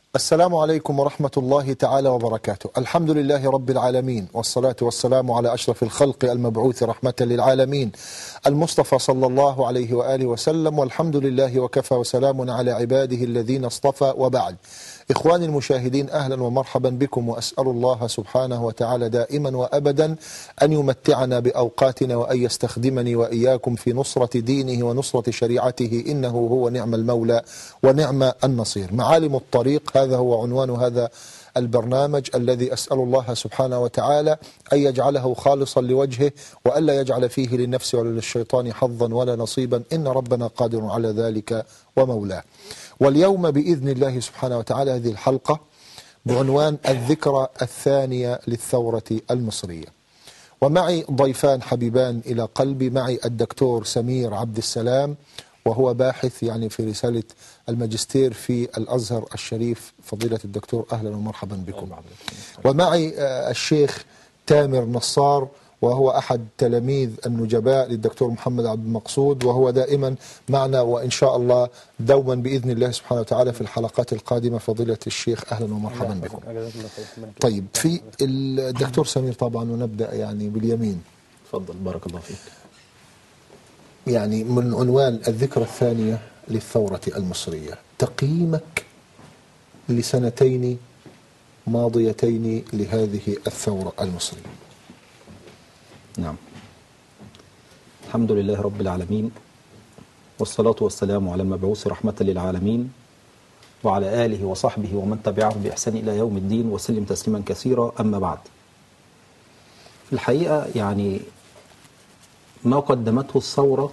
السلام عليكم ورحمة الله تعالى وبركاته الحمد لله رب العالمين والصلاة والسلام على أشرف الخلق المبعوث رحمة للعالمين المصطفى صلى الله عليه وآله وسلم والحمد لله وكفى وسلام على عباده الذين اصطفى وبعد إخواني المشاهدين أهلا ومرحبا بكم وأسأل الله سبحانه وتعالى دائما وأبدا أن يمتعنا بأوقاتنا وأن يستخدمني وإياكم في نصرة دينه ونصرة شريعته إنه هو نعم المولى ونعم النصير معالم الطريق هذا هو عنوان هذا البرنامج الذي أسأل الله سبحانه وتعالى أن يجعله خالصا لوجهه وألا يجعل فيه للنفس ولا للشيطان حظا ولا نصيبا إن ربنا قادر على ذلك ومولاه واليوم بإذن الله سبحانه وتعالى هذه الحلقة بعنوان الذكرى الثانية للثورة المصرية ومعي ضيفان حبيبان إلى قلبي معي الدكتور سمير عبد السلام وهو باحث يعني في رسالة الماجستير في الأزهر الشريف فضيلة الدكتور أهلا ومرحبا بكم ومعي آه، الشيخ تامر نصار وهو أحد تلاميذ النجباء للدكتور محمد عبد المقصود وهو دائما معنا وإن شاء الله دوما بإذن الله سبحانه وتعالى في الحلقات القادمة فضيلة الشيخ أهلا ومرحبا بكم طيب في الدكتور سمير طبعا ونبدأ يعني باليمين تفضل بارك الله فيك يعني من عنوان الذكرى الثانية للثورة المصرية تقييمك لسنتين ماضيتين لهذه الثورة المصرية نعم الحمد لله رب العالمين والصلاة والسلام على المبعوث رحمة للعالمين وعلى آله وصحبه ومن تبعهم بإحسان إلى يوم الدين وسلم تسليما كثيرا أما بعد في الحقيقة يعني ما قدمته الثورة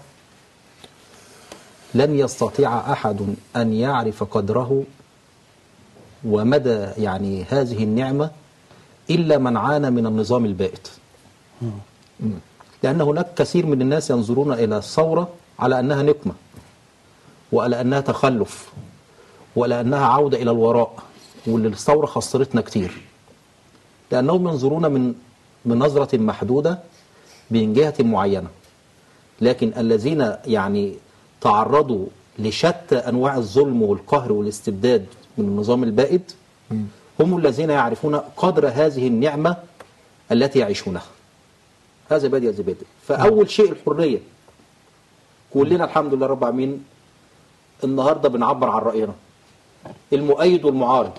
لن يستطيع أحد أن يعرف قدره ومدى يعني هذه النعمة إلا من عانى من النظام البائت لأن هناك كثير من الناس ينظرون إلى الثورة على أنها نقمة وعلى أنها تخلف وعلى أنها عودة إلى الوراء واللي الثورة خسرتنا كتير لأنهم ينظرون من من نظرة محدودة من جهة معينة لكن الذين يعني تعرضوا لشتى أنواع الظلم والقهر والاستبداد من النظام البائد هم الذين يعرفون قدر هذه النعمة التي يعيشونها هذا بادئ هذا بادئ فأول شيء الحرية كلنا الحمد لله رب العالمين النهاردة بنعبر عن رأينا المؤيد والمعارض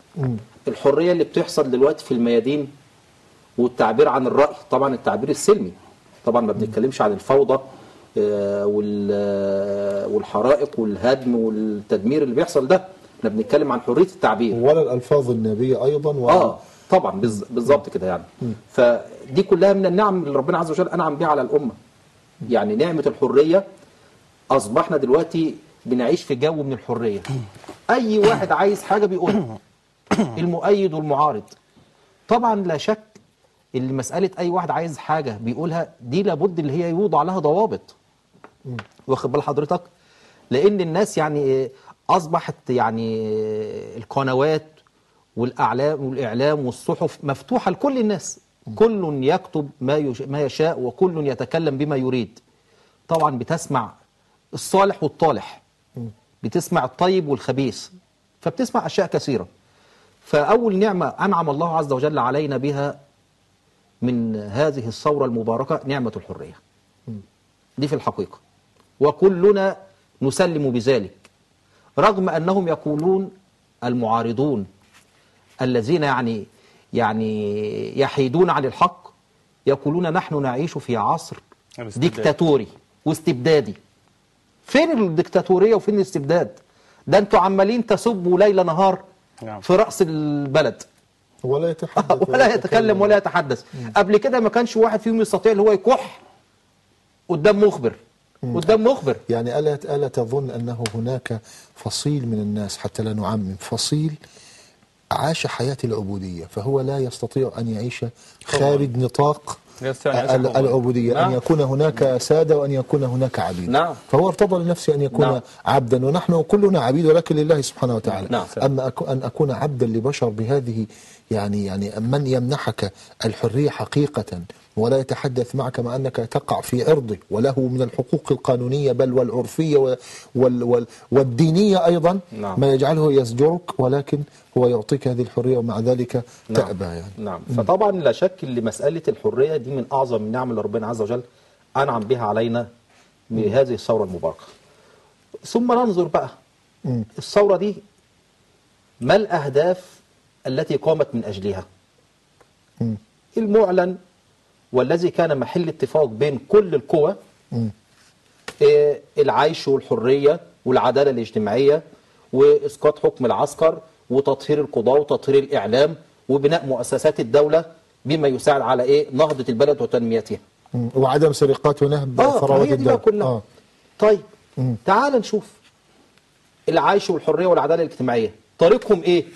الحرية اللي بتحصل دلوقتي في الميادين والتعبير عن الرأي طبعا التعبير السلمي طبعا ما بنتكلمش عن الفوضى آه، وال- آه، والحرائق والهدم والتدمير اللي بيحصل ده احنا بنتكلم عن حرية التعبير ولا الألفاظ النبية أيضا ولا اه طبعا بالز- بالظبط كده يعني فدي كلها من النعم اللي ربنا عز وجل انعم بها على الامه يعني نعمه الحريه اصبحنا دلوقتي بنعيش في جو من الحريه اي واحد عايز حاجه بيقولها المؤيد والمعارض طبعا لا شك اللي مساله اي واحد عايز حاجه بيقولها دي لابد اللي هي يوضع لها ضوابط واخد بال حضرتك لان الناس يعني اصبحت يعني القنوات والاعلام والاعلام والصحف مفتوحه لكل الناس كل يكتب ما يش- ما يشاء وكل يتكلم بما يريد طبعا بتسمع الصالح والطالح بتسمع الطيب والخبيث فبتسمع اشياء كثيره فاول نعمه انعم الله عز وجل علينا بها من هذه الثوره المباركه نعمه الحريه دي في الحقيقة وكلنا نسلم بذلك رغم أنهم يقولون المعارضون الذين يعني يعني يحيدون عن الحق يقولون نحن نعيش في عصر الاستبداد. ديكتاتوري واستبدادي فين الديكتاتورية وفين الاستبداد ده انتوا عمالين تسبوا ليل نهار نعم. في رأس البلد ولا يتحدث ولا يتكلم ولا يتحدث قبل كده ما كانش واحد فيهم يستطيع اللي هو يكح قدام مخبر قدام مخبر يعني ألا ألا تظن أنه هناك فصيل من الناس حتى لا نعمم فصيل عاش حياة العبودية فهو لا يستطيع أن يعيش خارج نطاق لا يستطيع أن يعيش ال- حرا. العبودية أن نعم. يكون هناك سادة وأن يكون هناك عبيد نعم. فهو ارتضى لنفسه أن يكون نعم. عبدا ونحن كلنا عبيد ولكن لله سبحانه وتعالى نعم. أما أكو- أن أكون عبدا لبشر بهذه يعني يعني من يمنحك الحرية حقيقة ولا يتحدث معك مع أنك تقع في عرضه وله من الحقوق القانونية بل والعرفية و- وال وال والدينية أيضا نعم. ما يجعله يزجرك ولكن هو يعطيك هذه الحرية ومع ذلك تأبى يعني نعم فطبعا لا شك ان مساله الحريه دي من اعظم النعم اللي ربنا عز وجل انعم بها علينا بهذه الثوره المباركه ثم ننظر بقى مم. الثوره دي ما الاهداف التي قامت من اجلها مم. المعلن والذي كان محل اتفاق بين كل القوى مم. آه، العيش والحرية والعدالة الاجتماعية وإسقاط حكم العسكر وتطهير القضاء وتطهير الإعلام وبناء مؤسسات الدولة بما يساعد على إيه نهضة البلد وتنميتها مم. وعدم سرقات ونهب آه ثروات هي دي بقى الدولة كلها آه. طيب مم. تعال نشوف العيش والحرية والعدالة الاجتماعية طريقهم إيه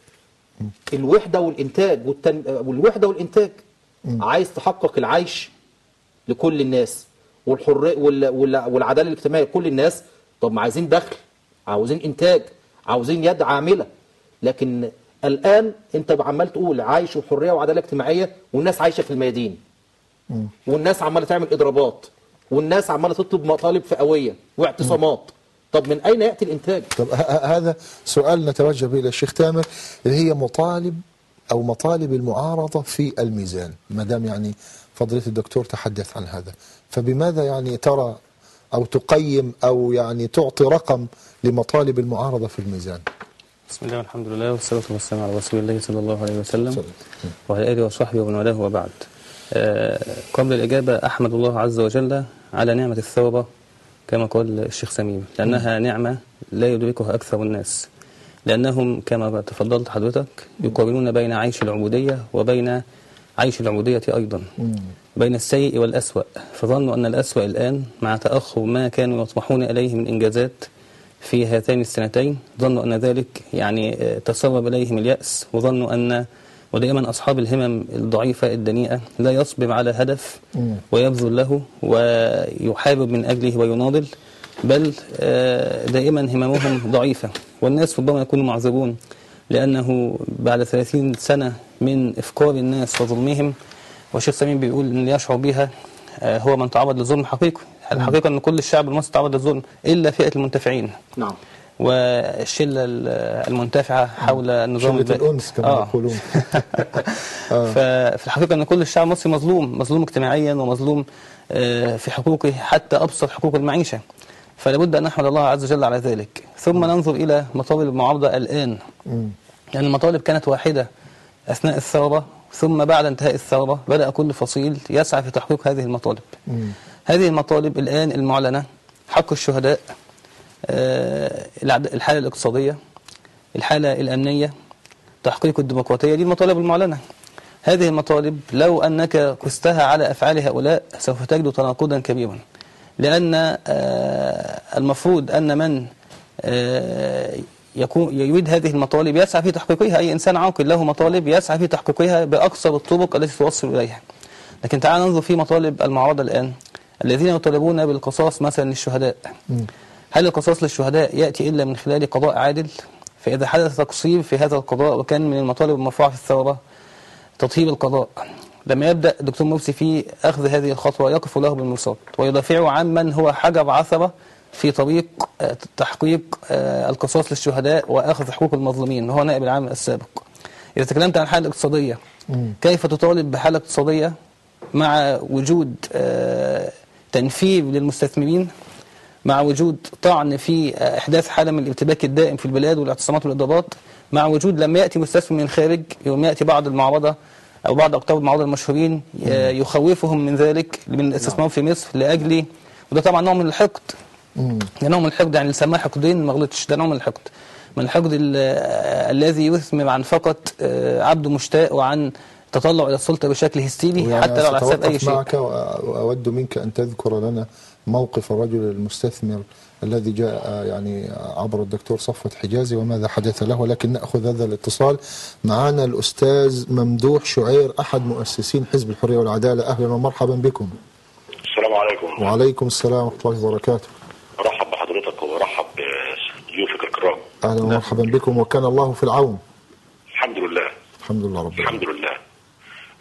الوحدة والإنتاج والتن... والوحدة والإنتاج عايز تحقق العيش لكل الناس والحرية وال... وال... والعدالة الاجتماعية لكل الناس طب ما عايزين دخل عاوزين إنتاج عاوزين يد عاملة لكن الآن أنت عمال تقول عايش وحرية وعدالة اجتماعية والناس عايشة في الميادين والناس عمالة تعمل إضرابات والناس عمالة تطلب مطالب فئوية واعتصامات طب من أين يأتي الإنتاج؟ طب ه- ه- هذا سؤال نتوجه به إلى الشيخ تامر اللي هي مطالب أو مطالب المعارضة في الميزان ما دام يعني فضيلة الدكتور تحدث عن هذا فبماذا يعني ترى أو تقيم أو يعني تعطي رقم لمطالب المعارضة في الميزان بسم الله والحمد لله والصلاة والسلام على رسول الله صلى الله عليه وسلم صلى. وعلى آله وصحبه ومن والاه وبعد آه، قبل الإجابة أحمد الله عز وجل على نعمة الثوبة كما قال الشيخ سميم لأنها نعمة لا يدركها أكثر الناس لأنهم كما تفضلت حضرتك يقارنون بين عيش العبودية وبين عيش العبودية أيضا بين السيء والأسوأ فظنوا أن الأسوأ الآن مع تأخر ما كانوا يطمحون إليه من إنجازات في هاتين السنتين ظنوا أن ذلك يعني آه، تسرب إليهم اليأس وظنوا أن ودائما أصحاب الهمم الضعيفة الدنيئة لا يصبر على هدف ويبذل له ويحارب من أجله ويناضل بل آه، دائما هممهم ضعيفة والناس ربما يكونوا معذبون لأنه بعد 30 سنة من إفكار الناس وظلمهم والشيخ سمير بيقول ان اللي يشعر بها آه، هو من تعرض للظلم حقيقي الحقيقة ان كل الشعب المصري تعرض للظلم إلا فئة المنتفعين نعم والشلة ال- المنتفعة حول النظام شلة البائد. الأنس كما آه. يقولون ففي الحقيقة أن كل الشعب المصري مظلوم مظلوم اجتماعيا ومظلوم آه، في حقوقه حتى أبسط حقوق المعيشة فلا بد أن نحمد الله عز وجل على ذلك ثم ننظر إلى مطالب المعارضة الآن لأن المطالب كانت واحدة أثناء الثورة ثم بعد انتهاء الثورة بدأ كل فصيل يسعى في تحقيق هذه المطالب هذه المطالب الآن المعلنة حق الشهداء آه، العد- الحالة الاقتصادية الحالة الأمنية تحقيق الديمقراطية دي المطالب المعلنة هذه المطالب لو أنك قستها على أفعال هؤلاء سوف تجد تناقضا كبيرا لأن آه، المفروض أن من آه، يكون يريد هذه المطالب يسعى في تحقيقها أي إنسان عاقل له مطالب يسعى في تحقيقها بأقصر الطرق التي توصل إليها لكن تعال ننظر في مطالب المعارضة الآن الذين يطالبون بالقصاص مثلا للشهداء هل القصاص للشهداء يأتي إلا من خلال قضاء عادل فإذا حدث تقصير في هذا القضاء وكان من المطالب المرفوعة في الثورة تطهير القضاء لما يبدأ الدكتور مرسي في أخذ هذه الخطوة يقف له بالمرصاد ويدافعه عن من هو حجر عثرة في طريق آه، تحقيق آه، القصاص للشهداء وأخذ حقوق المظلومين وهو نائب العام السابق إذا تكلمت عن الحالة الاقتصادية كيف تطالب بحالة اقتصادية مع وجود آه، تنفيذ للمستثمرين مع وجود طعن في آه، إحداث حالة من الارتباك الدائم في البلاد والاعتصامات والإضرابات مع وجود لما يأتي مستثمر من الخارج يوم يأتي بعض المعارضة أو بعض أقطاب المعارضة المشهورين آه، يخوفهم من ذلك من الاستثمار في مصر لأجل وده طبعا نوع من الحقد ده نوع من الحقد يعني اللي سماه حقدين ما غلطش ده نوع من الحقد من الحقد ال- آه، الذي يثمر عن فقط آه، عبد مشتاق وعن تطلع إلى السلطة بشكل هستيري ويعني حتى لو على حساب أي سأتوقف شيء معك وأ- وأود منك أن تذكر لنا موقف الرجل المستثمر الذي جاء يعني عبر الدكتور صفوت حجازي وماذا حدث له ولكن نأخذ هذا الاتصال معنا الأستاذ ممدوح شعير أحد مؤسسين حزب الحرية والعدالة أهلا ومرحبا بكم السلام عليكم وعليكم السلام ورحمة الله وبركاته ارحب بحضرتك وارحب بضيوفك الكرام أهلا ومرحبا بكم وكان الله في العون الحمد لله الحمد لله رب الحمد العالمين لله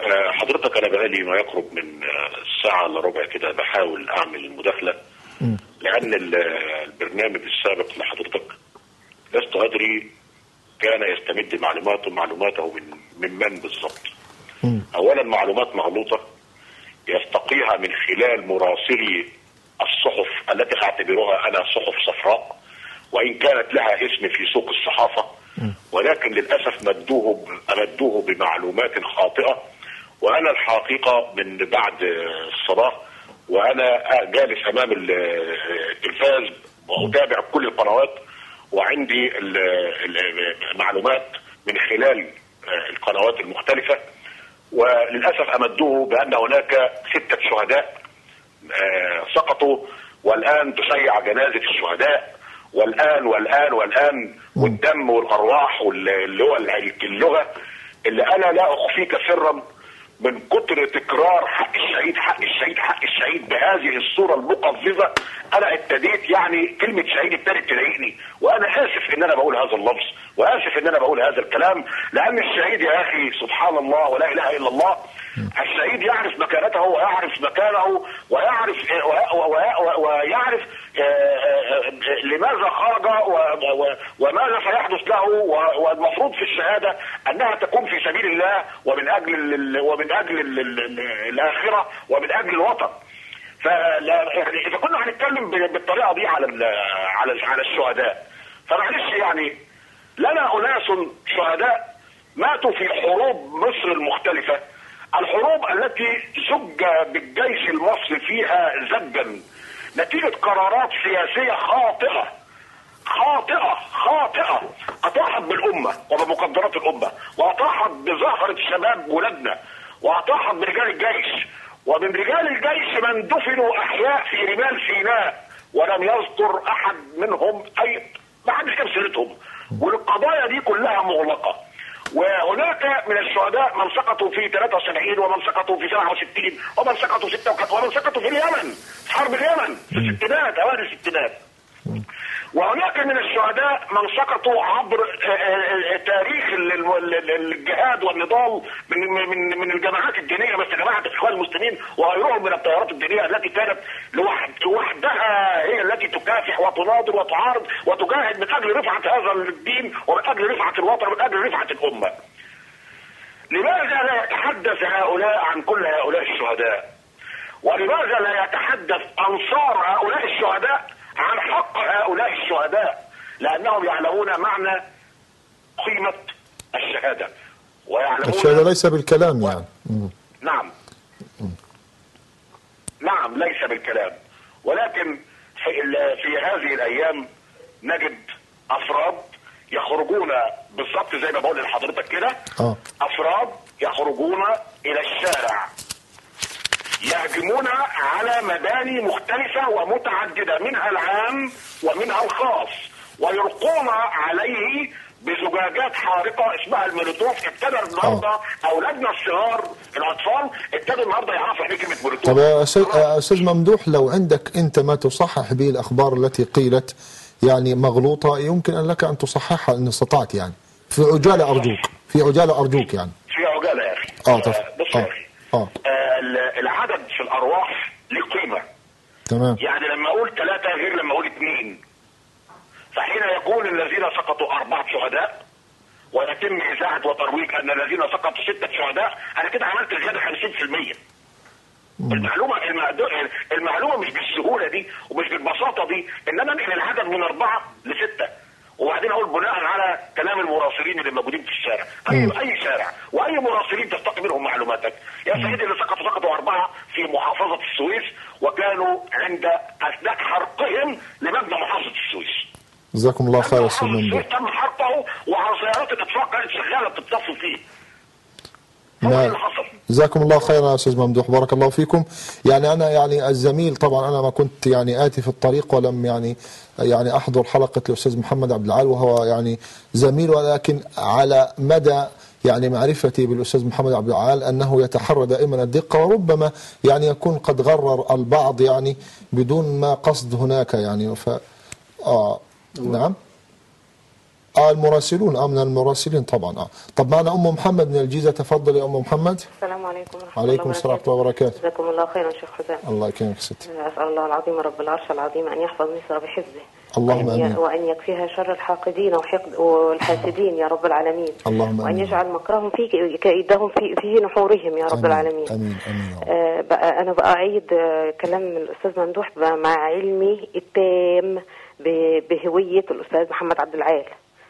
آه، حضرتك انا بقالي ما يقرب من آه، ساعه الا ربع كده بحاول اعمل المداخله لان ال- آه، البرنامج السابق لحضرتك لست ادري كان يستمد معلوماته معلوماته من ممن بالضبط اولا معلومات مغلوطه يستقيها من خلال مراسلي الصحف التي اعتبرها انا صحف صفراء وان كانت لها اسم في سوق الصحافه ولكن للاسف مدوه ب- مدوه بمعلومات خاطئه وانا الحقيقه من بعد الصلاه وانا جالس امام ال- التلفاز واتابع كل القنوات وعندي ال- ال- المعلومات من خلال القنوات المختلفه وللاسف امدوه بان هناك سته شهداء آه، سقطوا والان تشيع جنازه الشهداء والان والان والان والدم والارواح واللي هو اللغه اللي انا لا اخفيك سرا من كتر تكرار حق الشهيد حق الشهيد حق الشهيد بهذه الصوره المقززه انا ابتديت يعني كلمه شهيد ابتدت تضايقني وانا اسف ان انا بقول هذا اللفظ واسف ان انا بقول هذا الكلام لان الشهيد يا اخي سبحان الله ولا اله الا الله الشهيد يعرف مكانته ويعرف مكانه ويعرف ويعرف لماذا خرج وماذا سيحدث له والمفروض في الشهاده انها تكون في سبيل الله ومن اجل ومن اجل الاخره ومن اجل الوطن فلا يعني اذا كنا هنتكلم بالطريقه دي على على على الشهداء فمعلش يعني لنا اناس شهداء ماتوا في حروب مصر المختلفه الحروب التي زج بالجيش المصري فيها زجا نتيجة قرارات سياسية خاطئة خاطئة خاطئة أطاحت بالأمة وبمقدرات الأمة وأطاحت بظاهرة شباب ولادنا وأطاحت برجال الجيش ومن رجال الجيش من دفنوا أحياء في رمال سيناء ولم يذكر أحد منهم أي ما حدش جاب سيرتهم والقضايا دي كلها مغلقة وهناك من الشهداء من سقطوا في 73 ومن سقطوا في 67 ومن سقطوا في 56 ومن سقطوا في اليمن في حرب اليمن في الستينات اوائل الستينات وهناك من الشهداء من سقطوا عبر تاريخ الجهاد والنضال من من من الجماعات الدينيه مثل جماعه الاخوان المسلمين وغيرهم من التيارات الدينيه التي كانت لوحدها هي التي تكافح وتناضل وتعارض وتجاهد من اجل رفعه هذا الدين ومن اجل رفعه الوطن ومن اجل رفعه الامه. لماذا لا يتحدث هؤلاء عن كل هؤلاء الشهداء؟ ولماذا لا يتحدث انصار هؤلاء الشهداء عن حق هؤلاء الشهداء لانهم يعلمون معنى قيمه الشهاده ويعلمون الشهادة ليس بالكلام يعني مم. نعم نعم ليس بالكلام ولكن في, ال- في هذه الايام نجد افراد يخرجون بالضبط زي ما بقول لحضرتك كده آه. افراد يخرجون الى الشارع يهجمون على مباني مختلفة ومتعددة منها العام ومنها الخاص ويلقون عليه بزجاجات حارقة اسمها المولوتوف ابتدى النهارده اولادنا الصغار الاطفال ابتدوا النهارده يعرفوا يعني إيه كلمة مولوتوف طب يا أستاذ- يا أستاذ ممدوح لو عندك أنت ما تصحح به الأخبار التي قيلت يعني مغلوطة يمكن أن لك أن تصححها إن استطعت يعني في عجالة أرجوك في عجالة أرجوك يعني في عجالة يا اخي آه، طب. بص آه. يا اخي آه. آه، ال- العدد في الارواح له قيمة تمام يعني لما اقول ثلاثة غير لما اقول اثنين فحين يكون الذين سقطوا أربعة شهداء ويتم إذاعة وترويج أن الذين سقطوا ستة شهداء أنا كده عملت زيادة 50% المعلومة المعدو- المعلومة مش بالسهولة دي ومش بالبساطة دي إن أنا أنقل العدد من أربعة لستة وبعدين أقول بناء على كلام المراسلين اللي موجودين في الشارع أي أي شارع وأي مراسلين تستقي منهم معلوماتك يا سيدي اللي سقطوا سقطوا أربعة في محافظة السويس وكانوا عند أثناء حرقهم لمبنى محافظة السويس جزاكم الله خير يا أستاذ محافظة ممدوح السويس تم حرقه وسيارات الاطفاء كانت شغاله بتتصل فيه هو ده نعم. اللي حصل جزاكم الله خيرا يا استاذ ممدوح بارك الله فيكم يعني انا يعني الزميل طبعا انا ما كنت يعني اتي في الطريق ولم يعني يعني احضر حلقه الاستاذ محمد عبد العال وهو يعني زميل ولكن على مدى يعني معرفتي بالاستاذ محمد عبد العال انه يتحرى دائما الدقه وربما يعني يكون قد غرر البعض يعني بدون ما قصد هناك يعني ف آه نعم آه المراسلون آه من المراسلين طبعا آه طب معنا أم محمد من الجيزة تفضل يا أم محمد السلام عليكم ورحمة وعليكم الله السلام ورحمة الله وبركاته جزاكم الله خيرا شيخ حسام الله يكرمك ست أسأل الله العظيم رب العرش العظيم أن يحفظ مصر بحفظه اللهم وأن ي- آمين. وأن يكفيها شر الحاقدين وحقد والحاسدين يا رب العالمين اللهم وأن آمين. يجعل مكرهم في كيدهم في فيه نحورهم يا رب آمين. العالمين امين امين يا رب. آه، بقى أنا بقى أعيد آه، كلام الأستاذ ممدوح بقى مع علمي التام ب- بهوية الأستاذ محمد عبد العال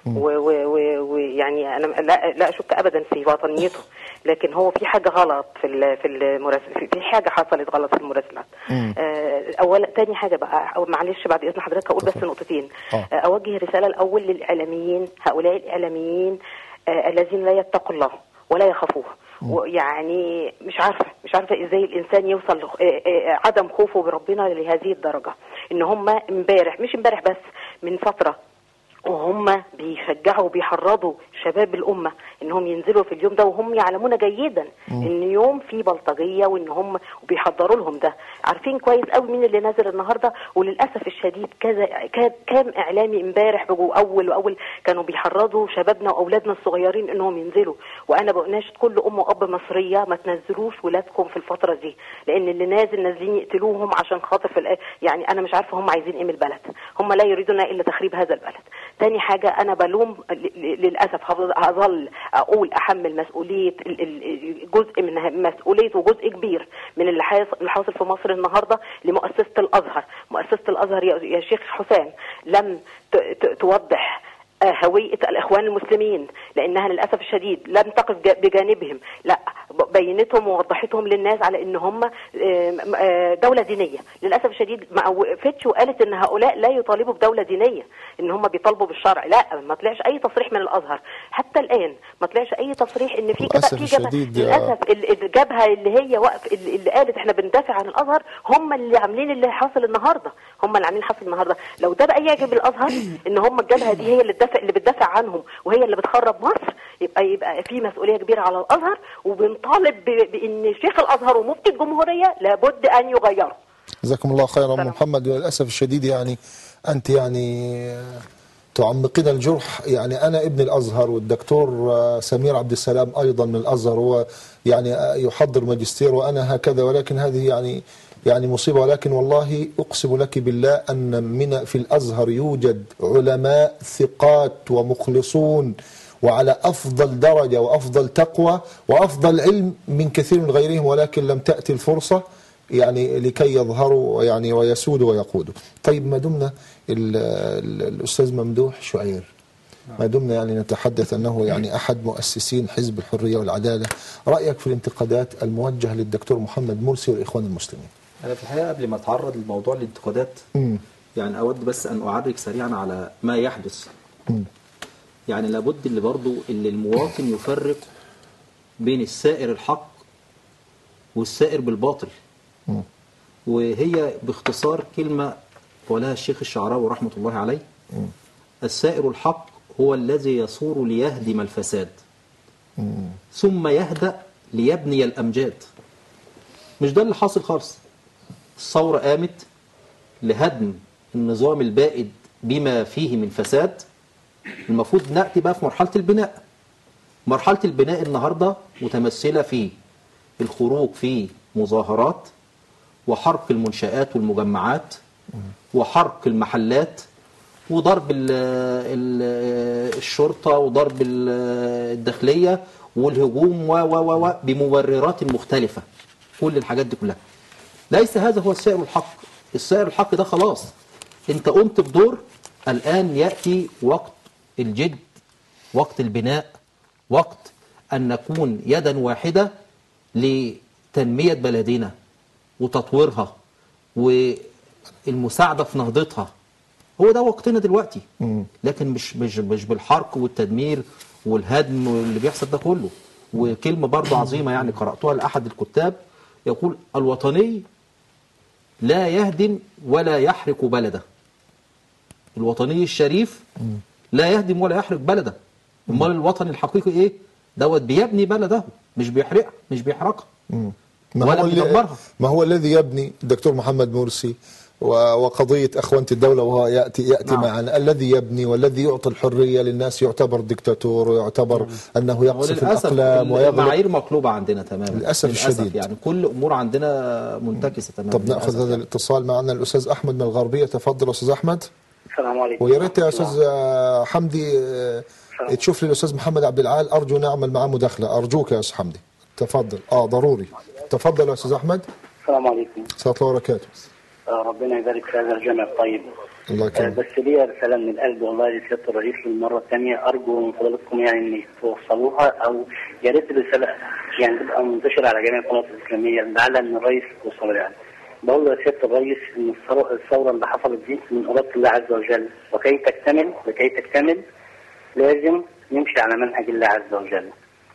ويعني أنا لا, لا أشك أبدا في وطنيته لكن هو في حاجة غلط في ال في المراسل في- في حاجة حصلت غلط في المراسلات مم. آه، أولا تاني حاجة بقى أو معلش بعد إذن حضرتك أقول بس نقطتين آه. آه، أوجه رسالة الأول للإعلاميين هؤلاء الإعلاميين آه، الذين لا يتقوا الله ولا يخافوه ويعني مش عارفه مش عارفه ازاي الانسان يوصل لخ- آه، آه، عدم خوفه بربنا لهذه الدرجه ان هم امبارح مش امبارح بس من فتره وهم بيشجعوا وبيحرضوا شباب الامه انهم ينزلوا في اليوم ده وهم يعلمون جيدا ان يوم فيه بلطجيه وان هم وبيحضروا لهم ده عارفين كويس قوي مين اللي نازل النهارده وللاسف الشديد كذا كا- كام اعلامي امبارح بقوا اول واول كانوا بيحرضوا شبابنا واولادنا الصغيرين انهم ينزلوا وانا بناشد كل ام واب مصريه ما تنزلوش ولادكم في الفتره دي لان اللي نازل نازلين يقتلوهم عشان خاطر في الآ- يعني انا مش عارفه هم عايزين ايه من البلد هم لا يريدون الا تخريب هذا البلد تاني حاجه انا بلوم ل- ل- للاسف هفضل- هظل اقول احمل مسؤوليه ال- ال- جزء من مسؤوليه وجزء كبير من اللي حاصل اللي حاصل في مصر النهارده لمؤسسه الازهر مؤسسه الازهر يا يا شيخ حسام لم ت- ت- توضح آه، هوية الإخوان المسلمين لأنها للأسف الشديد لم تقف جا- بجانبهم لا ب- بينتهم ووضحتهم للناس على أن هم آه، آه، دولة دينية للأسف الشديد ما وقفتش وقالت أن هؤلاء لا يطالبوا بدولة دينية أن هم بيطالبوا بالشرع لا ما طلعش أي تصريح من الأزهر حتى الآن ما طلعش أي تصريح أن في كده للأسف في جبهة الشديد يا- للأسف ال- الجبهة اللي هي وقف اللي اللي قالت احنا بندافع عن الازهر هم اللي عاملين اللي حاصل النهارده هم اللي عاملين حاصل النهارده لو ده بقى يعجب الازهر ان هم الجبهه دي هي اللي بتدافع اللي بتدافع عنهم وهي اللي بتخرب مصر يبقى يبقى في مسؤوليه كبيره على الازهر وبنطالب ب- بان شيخ الازهر ومفتي الجمهوريه لابد ان يغيروا جزاكم الله خيرا ام سلام. محمد وللاسف الشديد يعني انت يعني تعمقين الجرح يعني انا ابن الازهر والدكتور آه، سمير عبد السلام ايضا من الازهر هو يعني آه، يحضر ماجستير وانا هكذا ولكن هذه يعني يعني مصيبه ولكن والله اقسم لك بالله ان من في الازهر يوجد علماء ثقات ومخلصون وعلى افضل درجه وافضل تقوى وافضل علم من كثير من غيرهم ولكن لم تاتي الفرصه يعني لكي يظهروا يعني ويسودوا ويقودوا طيب ما دمنا ال- ال- الأستاذ ممدوح شعير ما دمنا يعني نتحدث أنه يعني أحد مؤسسين حزب الحرية والعدالة رأيك في الانتقادات الموجهة للدكتور محمد مرسي والإخوان المسلمين انا في الحقيقه قبل ما اتعرض لموضوع الانتقادات مم. يعني اود بس ان اعرج سريعا على ما يحدث مم. يعني لابد اللي برضو اللي المواطن يفرق بين السائر الحق والسائر بالباطل مم. وهي باختصار كلمة قالها الشيخ الشعراوي رحمة الله عليه السائر الحق هو الذي يصور ليهدم الفساد مم. ثم يهدأ ليبني الأمجاد مش ده اللي حاصل خالص الثورة قامت لهدم النظام البائد بما فيه من فساد المفروض نأتي بقى في مرحلة البناء مرحلة البناء النهاردة متمثلة في الخروج في مظاهرات وحرق المنشآت والمجمعات وحرق المحلات وضرب ال ال الشرطة وضرب ال- الداخلية والهجوم و و و و بمبررات مختلفة كل الحاجات دي كلها ليس هذا هو السائر الحق السائر الحق ده خلاص انت قمت بدور الآن يأتي وقت الجد وقت البناء وقت أن نكون يدا واحدة لتنمية بلدنا وتطويرها والمساعدة في نهضتها هو ده وقتنا دلوقتي مم. لكن مش مش مش بالحرق والتدمير والهدم واللي بيحصل ده كله وكلمة برضه عظيمة يعني قرأتها لأحد الكتاب يقول الوطني لا يهدم ولا يحرق بلده الوطني الشريف لا يهدم ولا يحرق بلده امال الوطني الحقيقي ايه دوت بيبني بلده مش بيحرقها مش بيحرقها مم. ولا هو اللي- بيدمرها. ما هو الذي يبني الدكتور محمد مرسي و- وقضية أخوانة الدولة وهو يأتي يأتي نعم. معنا الذي يبني والذي يعطي الحرية للناس يعتبر دكتاتور ويعتبر أنه يقصف وللاسف الأقلام ويغلق المعايير مقلوبه عندنا تماما للأسف الشديد. يعني كل امور عندنا منتكسه تماما طب ناخذ للأسف هذا يعني. الاتصال معنا الأستاذ أحمد من الغربية تفضل أستاذ أحمد السلام عليكم ويا ريت يا أستاذ آه، حمدي آه، تشوف لي الأستاذ محمد عبد العال أرجو نعمل معاه مداخلة أرجوك يا أستاذ حمدي تفضل آه ضروري تفضل يا أستاذ أحمد السلام عليكم صلى الله وبركاته آه، ربنا يبارك في هذا الجمع الطيب الله آه، يكرمك بس ليا رسالة من القلب والله لسيادة الرئيس للمرة الثانية أرجو من فضلاتكم يعني إن توصلوها أو يا ريت الرسالة يعني تبقى منتشرة على جميع القنوات الإسلامية لعل إن الرئيس يوصل يعني. بقول له يا سيادة الرئيس إن الثورة- الثورة اللي حصلت دي من إرادة الله عز وجل وكي تكتمل لكي تكتمل لازم نمشي على منهج الله عز وجل.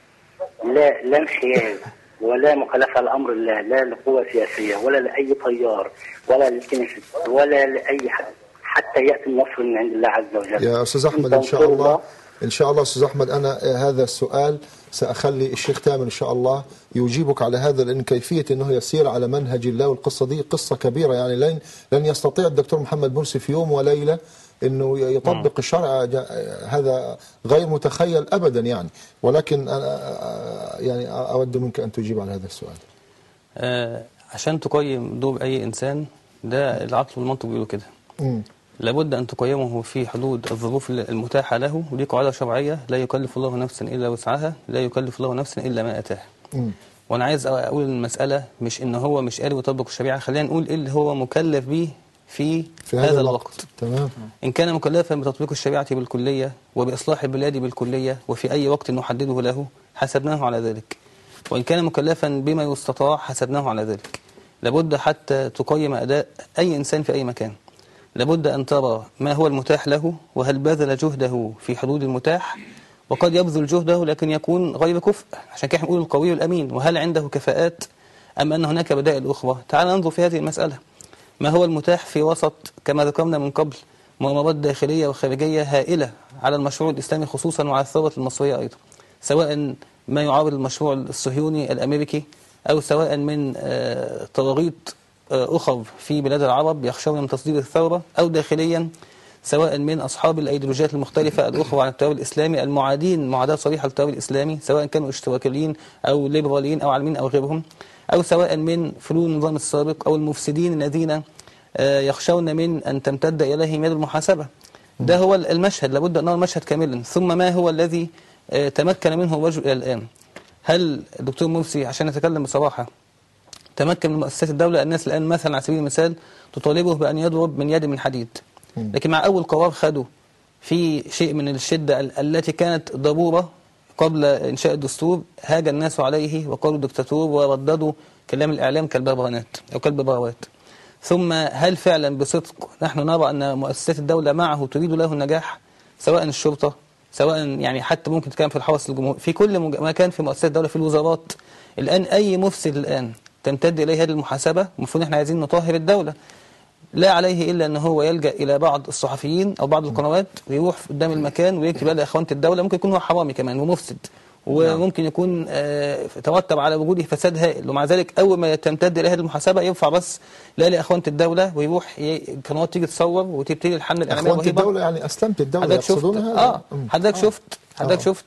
لا لا انحياز ولا مخالفة لأمر الله لا لقوة سياسية ولا لأي تيار ولا للكنيست ولا لأي حد حتى يأتي النصر من عند الله عز وجل يا استاذ احمد ان شاء الله ان شاء الله استاذ احمد انا هذا السؤال ساخلي الشيخ تامر ان شاء الله يجيبك على هذا لان كيفيه انه يسير على منهج الله والقصه دي قصه كبيره يعني لن لن يستطيع الدكتور محمد مرسي في يوم وليله انه يطبق الشرع جا- هذا غير متخيل ابدا يعني ولكن انا يعني اود منك ان تجيب على هذا السؤال آه، عشان تقيم دور أي إنسان ده العقل والمنطق بيقولوا كده مم. لابد أن تقيمه في حدود الظروف المتاحة له ودي قاعدة شرعية لا يكلف الله نفسا إلا وسعها لا يكلف الله نفسا إلا ما أتاها مم. وأنا عايز أقول المسألة مش إن هو مش قادر يطبق الشريعة خلينا نقول إيه اللي هو مكلف به في, في هذا, هذا الوقت الوقت تمام إن كان مكلفا بتطبيق الشريعة بالكلية وبإصلاح البلاد بالكلية وفي أي وقت نحدده له حسبناه على ذلك وإن كان مكلفا بما يستطاع حسبناه على ذلك لابد حتى تقيم أداء أي إنسان في أي مكان لابد أن ترى ما هو المتاح له وهل بذل جهده في حدود المتاح وقد يبذل جهده لكن يكون غير كفء عشان كده نقول القوي الأمين وهل عنده كفاءات أم أن هناك بدائل أخرى تعال ننظر في هذه المسألة ما هو المتاح في وسط كما ذكرنا من قبل مؤامرات داخلية وخارجية هائلة على المشروع الإسلامي خصوصا وعلى الثورة المصرية أيضا سواء ما يعارض المشروع الصهيوني الأمريكي أو سواء من آه، طواغيت آه، أخر في بلاد العرب يخشون من تصدير الثورة أو داخليا سواء من أصحاب الأيديولوجيات المختلفة الأخرى عن التيار الإسلامي المعادين معاداة صريحة للتيار الإسلامي سواء كانوا اشتراكيين أو ليبراليين أو علمين أو غيرهم أو سواء من فلول النظام السابق أو المفسدين الذين آه، يخشون من أن تمتد إليهم يد المحاسبة ده هو المشهد لابد أن نرى المشهد كاملا ثم ما هو الذي آه، تمكن منه الرجل إلى الآن هل الدكتور مرسي عشان نتكلم بصراحة تمكن من مؤسسات الدولة الناس الآن مثلا على سبيل المثال تطالبه بأن يضرب من يد من حديد لكن مع أول قرار خده في شيء من الشدة ال- التي كانت ضرورة قبل إنشاء الدستور هاج الناس عليه وقالوا دكتاتور ورددوا كلام الإعلام كالببغانات أو كالببغاوات ثم هل فعلا بصدق نحن نرى أن مؤسسات الدولة معه تريد له النجاح سواء الشرطة سواء يعني حتى ممكن تكون في الحرس الجمهوري في كل مج- مكان في مؤسسات الدولة في الوزارات الآن أي مفسد الآن تمتد إليه هذه المحاسبة المفروض احنا عايزين نطهر الدولة لا عليه إلا أن هو يلجأ إلى بعض الصحفيين أو بعض القنوات ويروح قدام المكان ويكتب بقى لإخوانة الدولة ممكن يكون هو حرامي كمان ومفسد وممكن يكون آه، ترتب على وجوده فساد هائل ومع ذلك أول ما تمتد إليه هذه المحاسبة يرفع بس لا لإخوانة الدولة ويروح ي- قنوات تيجي تصور وتبتدي الحملة الإعلامية اخوانة الرهيبة. الدولة يعني اسلمت الدولة حضرتك شفت يقصدون هذا اه مم. حضرتك شفت حضرتك آه. شفت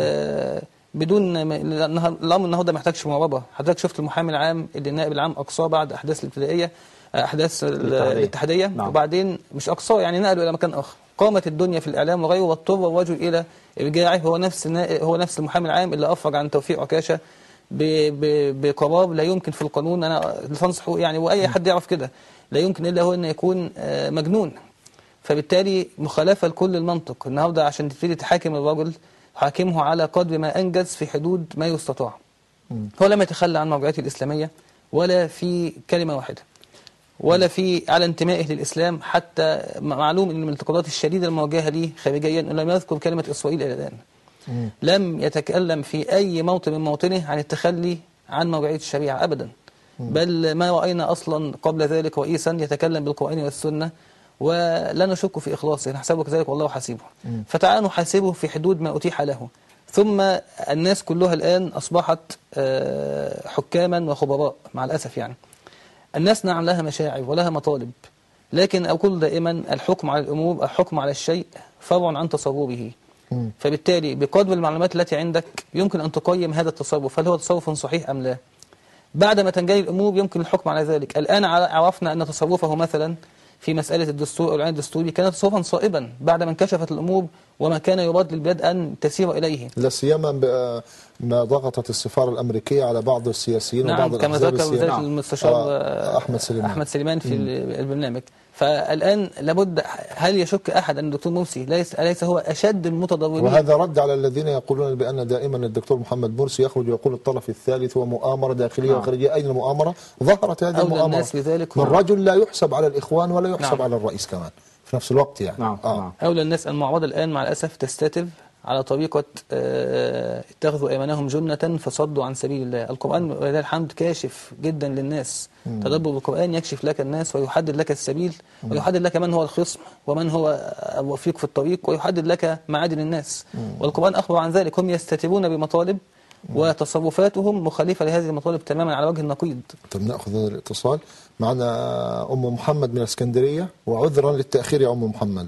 آه بدون ما- لأنها- الامر النهارده ما محتاجش مرابطه حضرتك شفت المحامي العام اللي النائب العام اقصاه بعد احداث الابتدائيه آه، احداث ال- الاتحادية. الاتحاديه نعم. وبعدين مش اقصاه يعني نقله الى مكان اخر قامت الدنيا في الاعلام وغيره واضطر الرجل الى ارجاعه هو نفس النا- هو نفس المحامي العام اللي افرج عن توفيق عكاشه ب- ب- بقرار لا يمكن في القانون انا تنصحه يعني واي حد يعرف كده لا يمكن الا هو ان يكون آه، مجنون فبالتالي مخالفة لكل المنطق النهاردة عشان تبتدي تحاكم الرجل حاكمه على قدر ما أنجز في حدود ما يستطاع هو لم يتخلى عن مرجعيته الإسلامية ولا في كلمة واحدة ولا في على انتمائه للإسلام حتى معلوم أن من الانتقادات الشديدة الموجهة ليه خارجيا أنه لم يذكر كلمة إسرائيل إلى الآن لم يتكلم في أي موطن من موطنه عن التخلي عن مرجعية الشريعة أبدا بل ما رأينا أصلا قبل ذلك رئيسا يتكلم بالقرآن والسنة ولا نشك في إخلاصه نحسبه كذلك والله حسيبه فتعالوا نحاسبه في حدود ما أتيح له ثم الناس كلها الآن أصبحت آه، حكاما وخبراء مع الأسف يعني الناس نعم لها مشاعر ولها مطالب لكن أقول دائما الحكم على الأمور الحكم على الشيء فرع عن تصوره فبالتالي بقدر المعلومات التي عندك يمكن أن تقيم هذا التصرف هل هو تصرف صحيح أم لا بعد ما تنجلي الأمور يمكن الحكم على ذلك الآن ع- عرفنا أن تصرفه مثلا في مسألة الدستور أو العين الدستوري كان تصرفا صائبا بعد ما انكشفت الأمور وما كان يراد للبلاد أن تسير إليه لا سيما ب- ما ضغطت السفاره الامريكيه على بعض السياسيين نعم وبعض كما الاحزاب ذكر السياسيه ذلك المستشار آه، آه، احمد سليمان أحمد سليمان في ال- البرنامج فالآن لابد هل يشك أحد أن الدكتور مرسي ليس, ليس هو أشد المتضررين وهذا رد على الذين يقولون بان دائما الدكتور محمد مرسي يخرج ويقول الطرف الثالث ومؤامره داخليه نعم. وخارجيه اين المؤامره؟ ظهرت هذه أولى المؤامره الناس بذلك من هو- رجل لا يحسب على الاخوان ولا يحسب نعم. على الرئيس كمان في نفس الوقت يعني نعم آه. نعم أولى الناس المعارضة الآن مع الأسف تستتب على طريقة آه، اتخذوا أيمانهم جنة فصدوا عن سبيل الله القرآن ولله الحمد كاشف جدا للناس تدبر القرآن يكشف لك الناس ويحدد لك السبيل ويحدد لك من هو الخصم ومن هو الرفيق في الطريق ويحدد لك معادن الناس والقرآن أخبر عن ذلك هم يستتبون بمطالب وتصرفاتهم مخالفة لهذه المطالب تماما على وجه النقيض طب ناخذ هذا الاتصال معنا ام محمد من الاسكندريه وعذرا للتاخير يا ام محمد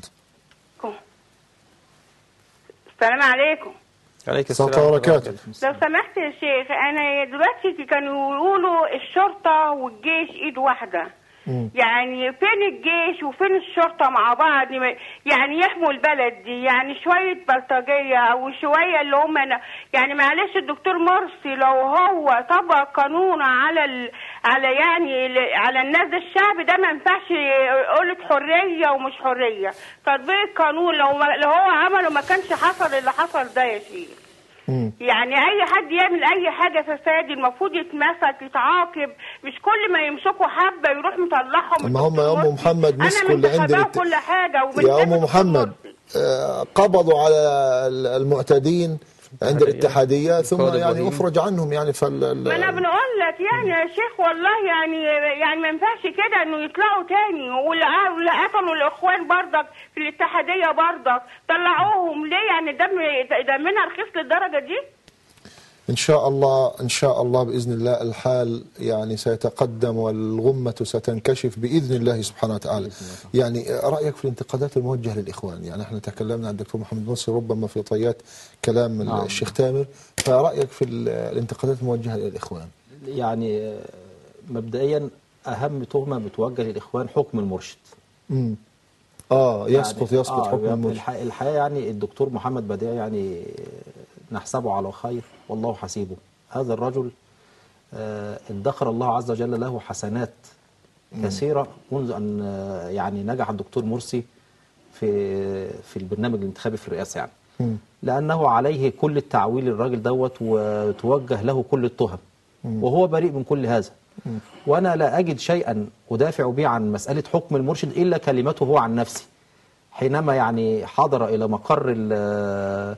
السلام عليكم عليك السلام ورحمة الله وبركاته. لو سمحت يا شيخ انا دلوقتي كانوا يقولوا الشرطه والجيش ايد واحده يعني فين الجيش وفين الشرطه مع بعض يعني يحموا البلد دي يعني شويه بلطجيه او شويه اللي هم يعني معلش الدكتور مرسي لو هو طبق قانون على ال... على يعني ال- على الناس ده الشعب ده ما ينفعش قولة حريه ومش حريه تطبيق القانون لو ما... لو هو عمله ما كانش حصل اللي حصل ده يا شيخ مم. يعني اي حد يعمل اي حاجه فساد المفروض يتمسك يتعاقب مش كل ما يمسكوا حبه يروح مطلعهم ما هم يا ام محمد مسكوا اللي عند انا الات- كل حاجه يا ام محمد آه، قبضوا على المعتدين عند الاتحاديه ثم القائد يعني إبراهيم. افرج عنهم يعني فال ما انا بنقول لك يعني يا شيخ والله يعني يعني ما ينفعش كده انه يطلعوا تاني واللي واللي قتلوا الاخوان برضك في الاتحاديه برضك طلعوهم ليه يعني دم دمنا رخيص للدرجه دي ان شاء الله ان شاء الله باذن الله الحال يعني سيتقدم والغمه ستنكشف باذن الله سبحانه وتعالى. يعني رايك في الانتقادات الموجهه للاخوان، يعني احنا تكلمنا عن الدكتور محمد مرسي ربما في طيات كلام نعم. الشيخ تامر، فرايك في ال- الانتقادات الموجهه للاخوان؟ يعني آه، مبدئيا اهم تهمه بتوجه للاخوان حكم المرشد امم اه يسقط يعني- يسقط آه، حكم يعني المرشد. الح- الحقيقه يعني الدكتور محمد بديع يعني نحسبه على خير والله حسيبه هذا الرجل آه، ادخر الله عز وجل له حسنات كثيره منذ ان آه، يعني نجح الدكتور مرسي في في البرنامج الانتخابي في الرئاسه يعني مم. لانه عليه كل التعويل الراجل دوت وتوجه له كل التهم وهو بريء من كل هذا وانا لا اجد شيئا ادافع به عن مساله حكم المرشد الا كلمته هو عن نفسي حينما يعني حضر الى مقر ال-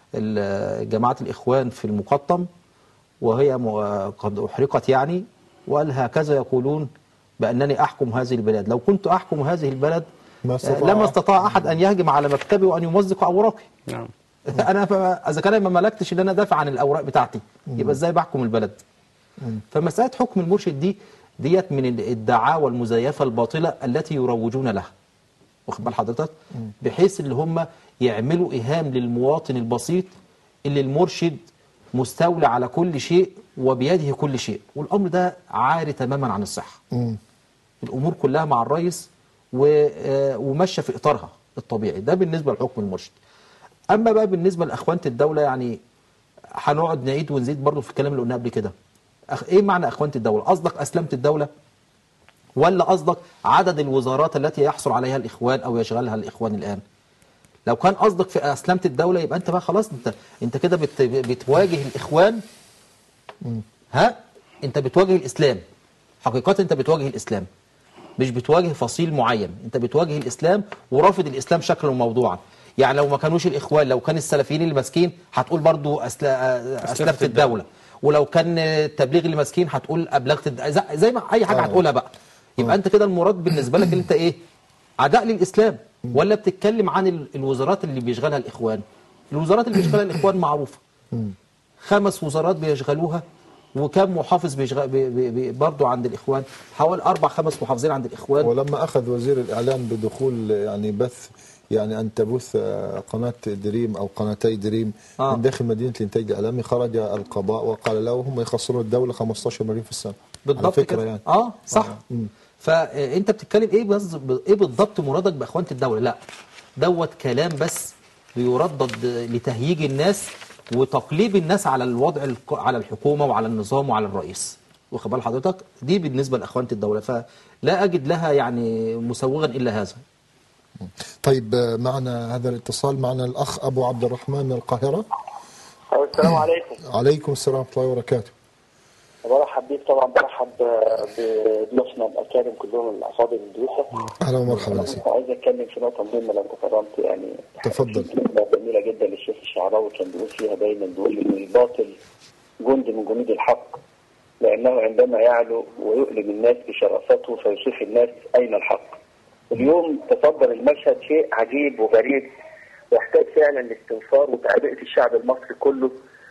ال- جماعه الاخوان في المقطم وهي م- قد احرقت يعني وقال هكذا يقولون بانني احكم هذه البلاد لو كنت احكم هذه البلد ما آه، استطاع. لما استطاع احد ان يهجم على مكتبي وان يمزق اوراقي نعم انا ف- اذا كان ما ملكتش ان انا ادافع عن الاوراق بتاعتي يبقى ازاي بحكم البلد فمساله حكم المرشد دي ديت من ال- الدعاوى المزيفه الباطله التي يروجون لها واخد بال حضرتك بحيث اللي هم يعملوا ايهام للمواطن البسيط اللي المرشد مستولى على كل شيء وبيده كل شيء والامر ده عاري تماما عن الصحه مم. الامور كلها مع الرئيس و- آه، وماشيه في اطارها الطبيعي ده بالنسبه لحكم المرشد اما بقى بالنسبه لاخوانه الدوله يعني هنقعد نعيد ونزيد برضه في الكلام اللي قلناه قبل كده أخ... ايه معنى اخوانه الدوله قصدك اسلمت الدوله ولا قصدك عدد الوزارات التي يحصل عليها الاخوان او يشغلها الاخوان الان لو كان قصدك في اسلمت الدوله يبقى انت بقى خلاص انت انت كده بت... بتواجه الاخوان ها انت بتواجه الاسلام حقيقه انت بتواجه الاسلام مش بتواجه فصيل معين انت بتواجه الاسلام ورافض الاسلام شكلا وموضوعا يعني لو ما كانوش الاخوان لو كان السلفيين اللي ماسكين هتقول برضو أسل... اسلفت الدوله ولو كان التبليغ اللي ماسكين هتقول ابلغت الد... زي- زي ما اي حاجه آه. هتقولها بقى يبقى انت كده المراد بالنسبه لك انت ايه عداء للاسلام ولا بتتكلم عن ال- الوزارات اللي بيشغلها الاخوان الوزارات اللي بيشغلها الاخوان معروفه خمس وزارات بيشغلوها وكم محافظ بيشغل بي بي بي برضه عند الاخوان حوالي اربع خمس محافظين عند الاخوان ولما أخذ وزير الإعلام بدخول يعني بث يعني أن تبث آه، قناة دريم أو قناتي دريم آه. من داخل مدينة الإنتاج الإعلامي خرج القضاء وقال له هم يخسرون الدولة 15 مليون في السنة على بالضبط فكرة كده يعني اه صح مم. فانت بتتكلم ايه بس ايه بالضبط مرادك باخوانه الدوله لا دوت كلام بس بيردد لتهييج الناس وتقليب الناس على الوضع الق- على الحكومه وعلى النظام وعلى الرئيس واخد بال حضرتك دي بالنسبه لاخوانه الدوله فلا اجد لها يعني مسوغا الا هذا طيب آه، معنا هذا الاتصال معنا الأخ أبو عبد الرحمن من القاهرة السلام عليكم عليكم السلام ورحمة الله وبركاته برحب بيك طبعا برحب بضيوفنا الاكارم كلهم الافاضل الضيوفه أهلا ومرحبا يا سيدي عايز اتكلم في نقطه مهمه لو تكرمت يعني تفضل. كلمة جميله جدا للشيخ الشعراوي كان بيقول فيها دايما بيقول ان الباطل جند من جنود الحق لانه عندما يعلو ويؤلم الناس بشراسته فيشوف الناس اين الحق اليوم تصدر المشهد شيء عجيب وغريب يحتاج فعلا لاستنفار وتعبئه الشعب المصري كله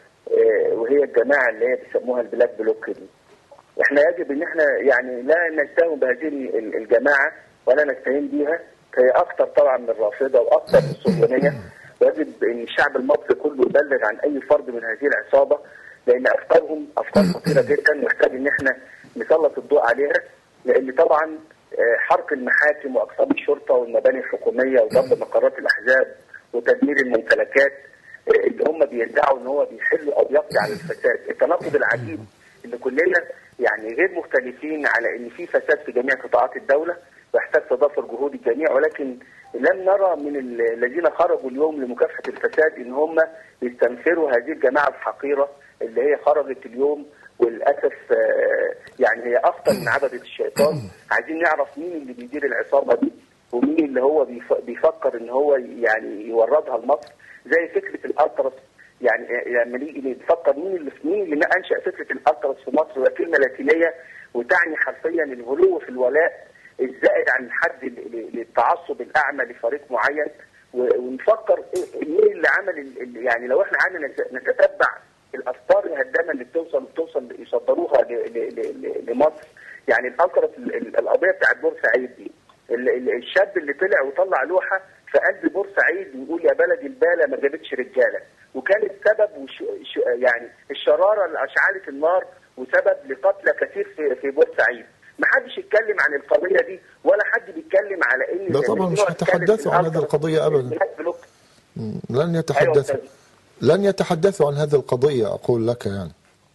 آه، وهي الجماعه اللي هي بيسموها البلاك بلوك دي احنا يجب ان احنا يعني لا نتهم بهذه ال- الجماعه ولا نستهين بيها هي اكثر طبعا من الرافضه واكثر من الصهيونيه ويجب ان الشعب المصري كله يبلغ عن اي فرد من هذه العصابه لان افكارهم افكار خطيره جدا محتاج ان احنا نسلط الضوء عليها لان طبعا آه، حرق المحاكم واقسام الشرطه والمباني الحكوميه وضرب مقرات الاحزاب وتدمير الممتلكات آه، اللي هم بيدعوا ان هو بيحل او بيقضي على الفساد التناقض العجيب ان كلنا يعني غير مختلفين على ان في فساد في جميع قطاعات الدوله ويحتاج تضافر جهود الجميع ولكن لم نرى من ال- الذين خرجوا اليوم لمكافحه الفساد ان هم يستنفروا هذه الجماعه الحقيره اللي هي خرجت اليوم وللاسف آه، يعني هي اخطر من عبده الشيطان عايزين نعرف مين اللي بيدير العصابه دي ومين اللي هو بيف- بيفكر ان هو يعني يوردها لمصر زي فكره الالتراس يعني لما نيجي نفكر مين اللي مين اللي انشا فكره الالتراس في مصر وهي كلمه لاتينيه وتعني حرفيا الغلو في الولاء الزائد عن الحد ل- ل- للتعصب الاعمى لفريق معين و- ونفكر إيه- مين اللي عمل ال- ال- يعني لو احنا قعدنا نت- نتتبع الافكار الهدامه اللي بتوصل بتوصل يصدروها ل- ل- ل- لمصر يعني الالتراس ال- ال- القضيه بتاعت بورسعيد دي ال- ال- الشاب اللي طلع وطلع لوحه في قلب بورسعيد ويقول يا بلد البالة ما جابتش رجاله وكانت سبب وش ش يعني الشراره اللي اشعلت النار وسبب لقتلى كثير في في بورسعيد ما حدش يتكلم عن القضيه دي ولا حد بيتكلم على ان لا طبعا مش النوع هيتحدثوا الثالث عن هذه الألتراس القضية أبدا. البلاك بلوك. لن يتحدثوا أستاذ. لن يتحدثوا عن هذه القضية أقول لك يعني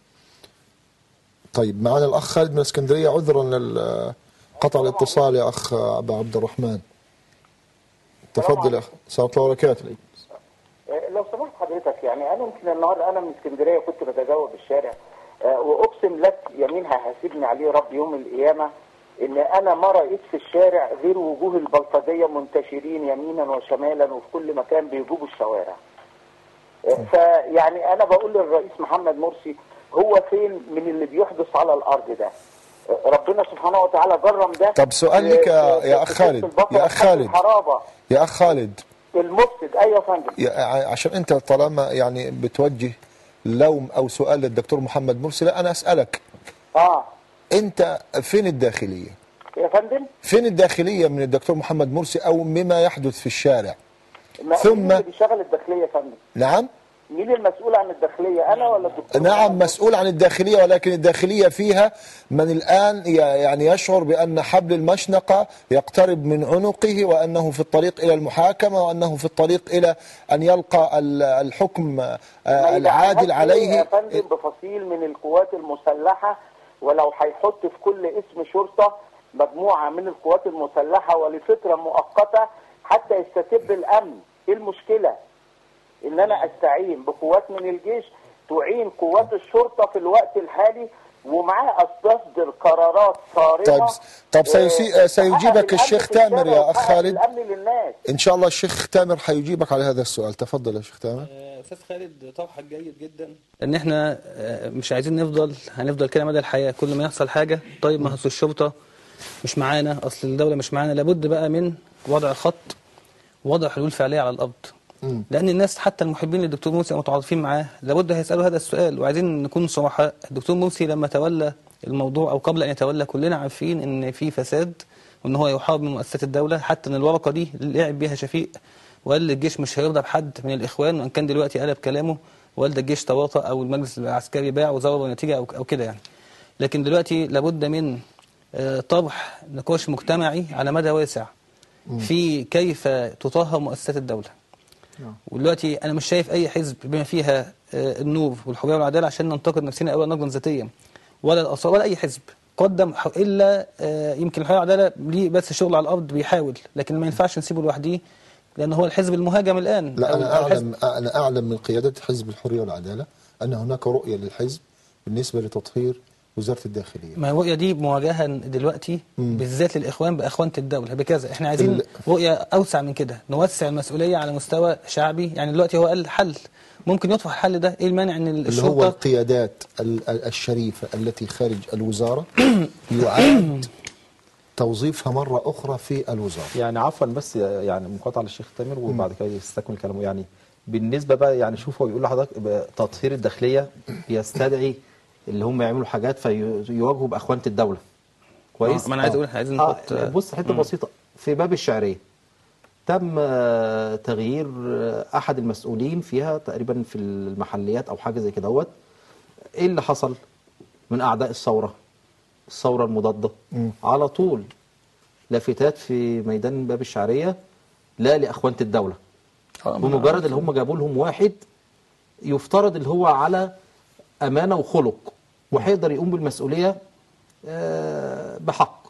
طيب معنا الأخ خالد من اسكندرية عذرا لل- قطع الاتصال يا أخ أبا عبد الرحمن تفضل يا أخ السلام الله وبركاته لو سمحت حضرتك يعني انا يمكن النهارده انا من اسكندريه كنت بتجول بالشارع آه، واقسم لك يمين هيحاسبني عليه رب يوم القيامه ان انا ما رايت في الشارع غير وجوه البلطجيه منتشرين يمينا وشمالا وفي كل مكان بيجوبوا الشوارع. آه، فيعني انا بقول للرئيس محمد مرسي هو فين من اللي بيحدث على الارض ده؟ آه، ربنا سبحانه وتعالى جرم ده طب سؤال لك يا- في- يا في- أخ في خالد، البقرة يا أخ بتاعت خالد. الحرابه يا أخ خالد المفسد ايوه يا فندم يا- عشان أنت طالما يعني بتوجه لوم أو سؤال للدكتور محمد مرسي لا أنا أسألك اه أنت فين الداخلية يا فندم فين الداخلية من الدكتور محمد مرسي أو مما يحدث في الشارع ما- ثم- مين اللي بيشغل الداخليه يا فندم؟ نعم مين المسؤول عن الداخليه انا ولا الدكتور؟ نعم مسؤول عن الداخلية ولكن الداخلية فيها من الآن ي- يعني يشعر بأن حبل المشنقة يقترب من عنقه وأنه في الطريق إلى المحاكمة وأنه في الطريق إلى أن يلقى ال- الحكم آه، ما العادل يدعمهاش عليه يا فندم بفصيل من القوات المسلحه ولو هيحط في كل اسم شرطه مجموعه من القوات المسلحه ولفتره مؤقته حتى يستتب الامن، ايه المشكله؟ ان انا استعين بقوات من الجيش تعين قوات الشرطه في الوقت الحالي ومعاه تصدر قرارات صارمه طيب طب سيسي- آه، سيجيبك تحقق الأمن الشيخ في الشارع تامر يا أخ وتحقق خالد. الامن للناس إن شاء الله الشيخ تامر حيجيبك على هذا السؤال تفضل يا شيخ تامر آه، استاذ خالد طرحك جيد جدا ان احنا آه، مش عايزين نفضل هنفضل كده مدى الحياه كل ما يحصل حاجه طيب ما اصل الشرطه مش معانا اصل الدوله مش معانا لابد بقى من وضع خط وضع حلول فعليه على الارض لان الناس حتى المحبين للدكتور مرسي المتعاطفين معاه لابد هيسالوا هذا السؤال وعايزين نكون صراحه الدكتور مرسي لما تولى الموضوع او قبل ان يتولى كلنا عارفين ان في فساد وان هو يحارب من مؤسسات الدوله حتى ان الورقه دي لعب بيها شفيق وقال الجيش مش هيرضى بحد من الاخوان وان كان دلوقتي قلب كلامه وقال ده الجيش تواطأ او المجلس العسكري باع وزور النتيجه او او كده يعني لكن دلوقتي لابد من آه، طرح نقاش مجتمعي على مدى واسع في كيف تطهر مؤسسات الدوله ودلوقتي انا مش شايف اي حزب بما فيها آه، النور والحريه والعداله عشان ننتقد نفسنا اولا نقدا ذاتيا ولا الاثار ولا اي حزب قدم ح- الا آه، يمكن الحريه والعداله ليه بس شغل على الارض بيحاول لكن ما ينفعش نسيبه لوحده لان هو الحزب المهاجم الان لا أو- أنا أو الحزب- أعلم أنا أعلم من قيادة حزب الحرية والعدالة أن هناك رؤية للحزب بالنسبة لتطهير وزارة الداخلية ما الرؤية دي مواجهة دلوقتي بالذات للإخوان بأخوانة الدولة بكذا احنا عايزين ال- رؤية أوسع من كده نوسع المسؤولية على مستوى شعبي يعني دلوقتي هو قال حل ممكن يطرح الحل ده ايه المانع ان اللي هو الشرطة القيادات ال- ال- الشريفة التي خارج الوزارة يعاد توظيفها مرة أخرى في الوزارة يعني عفوا بس يعني مقاطعه للشيخ تامر وبعد كده يستكمل كلامه يعني بالنسبه بقى يعني شوف هو بيقول لحضرتك ب- تطهير الداخليه يستدعي اللي هم يعملوا حاجات فيواجهوا باخوانه الدوله كويس آه، ما أنا عايز أقول عايزين نحط- آه بص حته بسيطه في باب الشعريه تم آه، تغيير آه، احد المسؤولين فيها تقريبا في المحليات او حاجه زي كده هوت ايه اللي حصل من اعداء الثوره الثوره المضاده على طول لافتات في ميدان باب الشعريه لا لاخوانه الدوله آه، ما أنا بمجرد اللي هم جابوا لهم واحد يفترض اللي هو على امانه وخلق وهيقدر يقوم بالمسؤوليه آه، بحق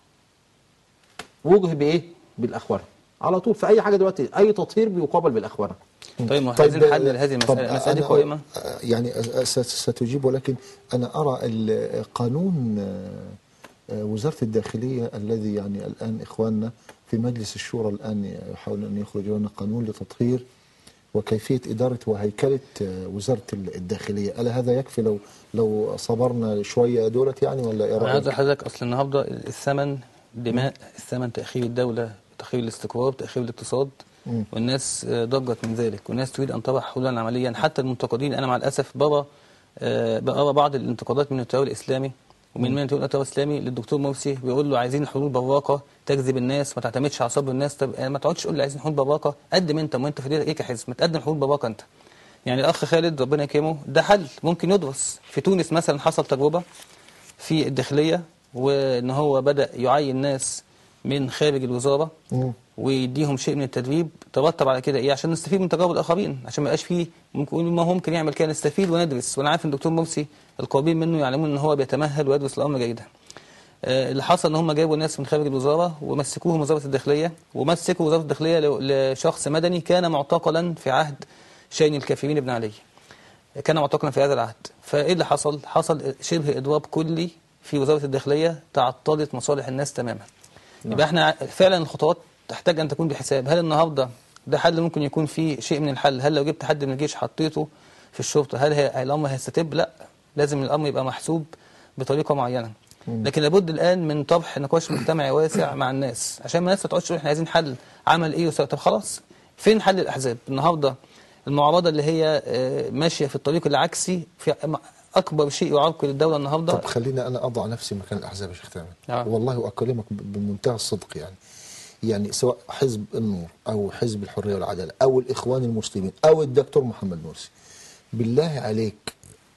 وجه بايه بالاخوانه على طول في اي حاجه دلوقتي اي تطهير بيقابل بالاخوانه طيب ما احنا عايزين حل لهذه طب المسألة المسألة دي أنا- قائمة يعني س- ستجيب ولكن أنا أرى ال- قانون آه، آه، وزارة الداخلية الذي يعني الآن إخواننا في مجلس الشورى الآن يحاولون أن يخرجوا لنا قانون لتطهير وكيفية إدارة وهيكلة آه، وزارة الداخلية ألا هذا يكفي لو لو صبرنا شوية دولت يعني ولا إيه أنا عايز رأيك؟ حضرتك أصل النهاردة الثمن دماء الثمن تأخير الدولة تأخير الاستقرار تأخير الاقتصاد والناس آه، ضجت من ذلك والناس تريد أن تضع حلولا عمليا حتى المنتقدين أنا مع الأسف برى آه، بقرا بعض الانتقادات من التيار الإسلامي ومن من التيار الإسلامي للدكتور مرسي بيقول له عايزين حلول براقة تجذب الناس ما تعتمدش على صبر الناس طب آه، ما تقعدش تقول لي عايزين حلول براقة قدم أنت ما أنت في ايدك إيه كحزب ما تقدم حلول براقة أنت يعني الأخ خالد ربنا يكرمه ده حل ممكن يدرس في تونس مثلا حصل تجربة في الداخلية وإن هو بدأ يعين ناس من خارج الوزارة ويديهم شيء من التدريب ترتب على كده إيه عشان نستفيد من تجارب الآخرين عشان ما يبقاش فيه ممكن يقولوا ما هو ممكن يعمل كده نستفيد وندرس وأنا عارف إن الدكتور مرسي القريبين منه يعلمون إن هو بيتمهل ويدرس الأمر جيدا آه، اللي حصل ان هم جابوا ناس من خارج الوزاره ومسكوهم وزاره الداخليه ومسكوا وزاره الداخليه ل- لشخص مدني كان معتقلا في عهد شين الكافرين ابن علي كان معتقلا في هذا العهد فايه اللي حصل حصل شبه اضراب كلي في وزاره الداخليه تعطلت مصالح الناس تماما يبقى احنا فعلا الخطوات تحتاج ان تكون بحساب هل النهارده ده حل ممكن يكون فيه شيء من الحل هل لو جبت حد من الجيش حطيته في الشرطه هل هي الامر هيستتب لا لازم الامر يبقى محسوب بطريقه معينه لكن لابد الان من طرح نقاش مجتمعي واسع مع الناس عشان ما الناس ما تقعدش تقول احنا عايزين حل عمل ايه وسوي طب خلاص فين حل الاحزاب النهارده المعارضه اللي هي آه، ماشيه في الطريق العكسي في اكبر شيء يعرقل الدوله النهارده طب خلينا أنا أضع نفسي مكان الأحزاب يا شيخ تامر آه. والله وأكلمك ب- بمنتهى الصدق يعني يعني سواء حزب النور أو حزب الحرية والعدالة أو الإخوان المسلمين أو الدكتور محمد مرسي بالله عليك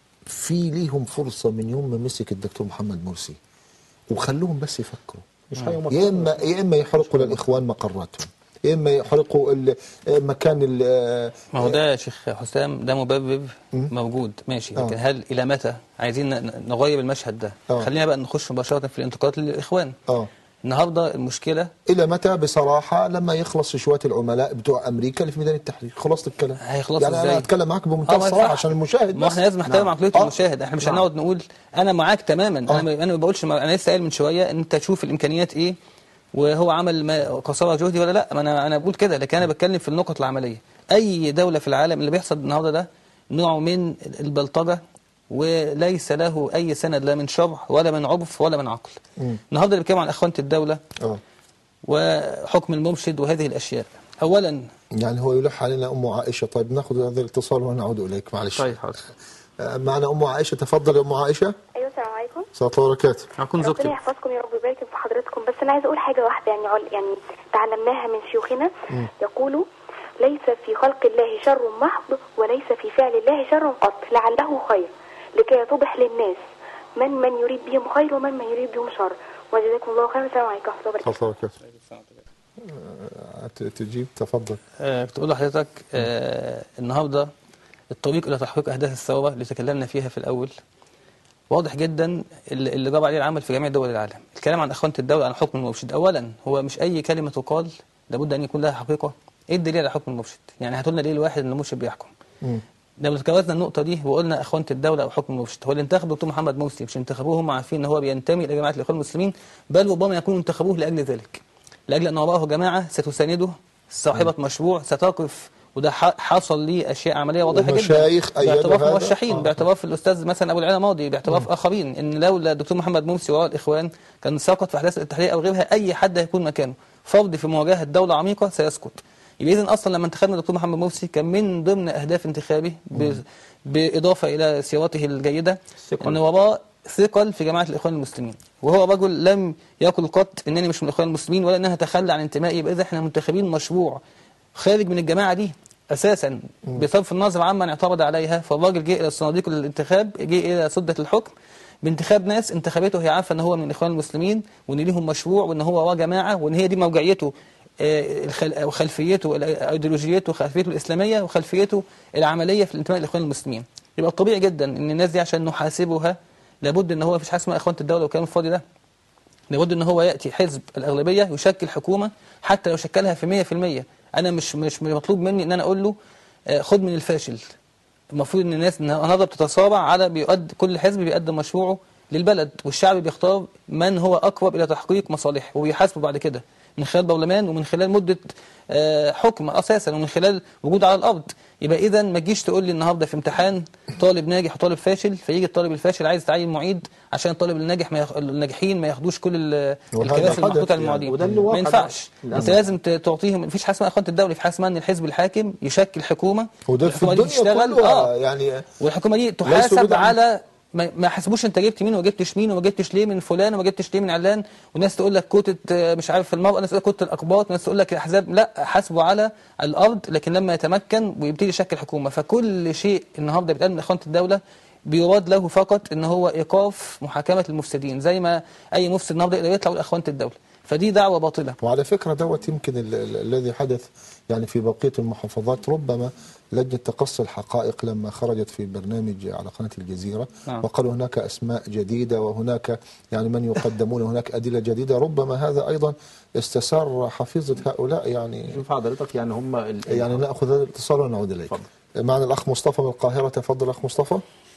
في ليهم فرصة من يوم ما مسك الدكتور محمد مرسي وخلوهم بس يفكروا مش هيوم يا إما يا إما يحرقوا للإخوان مقراتهم يا إما يحرقوا ال- مكان ال- ما هو ده يا شيخ حسام ده مبرر موجود ماشي لكن آه. هل الى متى عايزين ن- نغير المشهد ده آه. خلينا بقى نخش مباشره في الانتقادات للاخوان آه النهارده المشكله إلى متى بصراحة لما يخلص شوية العملاء بتوع أمريكا اللي في ميدان التحرير خلصت الكلام هيخلصوا يعني ازاي أنا أتكلم معاك بمنتهى آه، ما الصراحة ينفعش. عشان المشاهد ما بس احنا لازم نحترم عقليه آه. المشاهد احنا مش نعم. هنقعد نقول انا معاك تماما آه. انا انا ما بقولش ما انا لسه قايل من شويه ان انت تشوف الامكانيات ايه وهو عمل ما قصارى جهدي ولا لا ما انا انا بقول كده لكن انا بتكلم في النقط العمليه اي دوله في العالم اللي بيحصل النهارده ده نوع من البلطجه وليس له اي سند لا من شرع ولا من عرف ولا من عقل النهارده اللي بيتكلم عن اخوانه الدوله آه. وحكم المرشد وهذه الأشياء اولا يعني هو يلح علينا ام عائشه طيب ناخذ هذا الاتصال ونعود اليك معلش طيب حاضر آه، معنا ام عائشه تفضل يا ام عائشه ايوه السلام عليكم صلاه الله وبركاته هكون ربنا زوجتك يحفظكم يا رب ويبارك في حضرتكم بس انا عايزه اقول حاجه واحده يعني عل يعني تعلمناها من شيوخنا يقولوا ليس في خلق الله شر محض وليس في فعل الله شر قط لعله خير لكي يتضح للناس من من يريد بهم خير ومن من يريد بهم شر وجزاكم الله خيرا السلام عليكم ورحمه الله وبركاته صلاه الله وبركاته آه، ت- تجيب تفضل آه، كنت أقول لحضرتك آه، النهاردة الطريق إلى تحقيق أهداف الثورة اللي تكلمنا فيها في الأول واضح جدا اللي اللي جاب عليه العمل في جميع دول العالم الكلام عن أخوانة الدولة عن حكم المرشد أولا هو مش أي كلمة تقال لابد أن يكون لها حقيقة إيه الدليل على حكم المرشد يعني هاتوا لنا ليه الواحد إن المرشد بيحكم لما تجاوزنا النقطة دي وقلنا أخوانة الدولة أو حكم المرشد هو اللي انتخب دكتور محمد مرسي مش انتخبوه هم عارفين إن هو بينتمي إلى جماعة الإخوان المسلمين بل ربما يكونوا انتخبوه لأجل ذلك لأجل أن وراءه جماعة ستسانده صاحبة مشروع ستقف وده ح- حصل لي أشياء عملية واضحة جدا ومشايخ أيدوا باعتراف هذا؟ مرشحين آه. باعتراف الأستاذ مثلا أبو العلا ماضي باعتراف آخرين إن لولا الدكتور محمد مرسي وراء الإخوان كان سقط في أحداث الاتحادية أو غيرها أي حد هيكون مكانه فرد في مواجهة دولة عميقة سيسقط يبقى إذن أصلا لما انتخبنا الدكتور محمد مرسي كان من ضمن أهداف انتخابه ب... بالإضافة إلى سيرته الجيدة ثقل. أن وراء ثقل في جماعة الإخوان المسلمين وهو رجل لم يقل قط أنني مش من الإخوان المسلمين ولا أنها تخلى عن انتمائي يبقى إذا إحنا منتخبين مشروع خارج من الجماعة دي أساسا بصرف النظر عمن اعترض عليها فالراجل جه إلى الصناديق الانتخاب جه إلى سدة الحكم بانتخاب ناس انتخبته هي عارفة أن هو من الإخوان المسلمين وأن ليهم مشروع وأن هو وراه جماعة وأن هي دي موجعيته آه، الخل- وخلفيته ايديولوجيته وخلفيته الاسلاميه وخلفيته العمليه في الانتماء للاخوان المسلمين يبقى طبيعي جدا ان الناس دي عشان نحاسبها لابد ان هو مفيش حاجه اسمها اخوانه الدوله والكلام الفاضي ده لابد ان هو ياتي حزب الاغلبيه يشكل حكومه حتى لو شكلها في 100% انا مش مش مطلوب مني ان انا اقول له آه، خد من الفاشل المفروض ان الناس النهارده بتتصارع على بيقد كل حزب بيقدم مشروعه للبلد والشعب بيختار من هو اقرب الى تحقيق مصالحه وبيحاسبه بعد كده من خلال برلمان ومن خلال مده آه، حكم اساسا ومن خلال وجود على الارض يبقى اذا ما تجيش تقول لي النهارده في امتحان طالب ناجح وطالب فاشل فيجي الطالب الفاشل عايز تعين معيد عشان الطالب الناجح ما يخ... الناجحين ما ياخدوش كل ال- وهذا الكراسي حدث المحطوطه يعني، للمعيدين وده اللي واقع ما ينفعش ده. انت لازم ت- تعطيهم مفيش حاجه اسمها اخوانه الدوله في حاجه اسمها ان الحزب الحاكم يشكل حكومه وده في الحكومة دي الدنيا تشتغل كلها اه يعني والحكومه دي ليسوا تحاسب بدعم. على ما ما حسبوش انت جبت مين وما جبتش مين وما جبتش ليه من فلان وما جبتش ليه من علان وناس تقول لك كوتة آه، مش عارف المرأة ناس تقول لك كوتة الأقباط ناس تقول لك الأحزاب لا حاسبوا على الأرض لكن لما يتمكن ويبتدي يشكل حكومة فكل شيء النهارده بيتقال من إخوانة الدولة بيراد له فقط ان هو ايقاف محاكمه المفسدين زي ما اي مفسد النهارده يقدر يطلع لاخوانه الدوله فدي دعوه باطله وعلى فكرة دوت يمكن ال- ال- الذي حدث يعني في بقية المحافظات ربما لجنة تقصي الحقائق لما خرجت في برنامج على قناة الجزيرة نعم. وقالوا هناك أسماء جديدة وهناك يعني من يقدمون هناك أدلة جديدة ربما هذا أيضا استسار حفيظة هؤلاء يعني شوف حضرتك يعني هم ال- يعني نأخذ هذا الاتصال ونعود إليك اتفضل. معنا الأخ مصطفى من القاهرة تفضل أخ مصطفى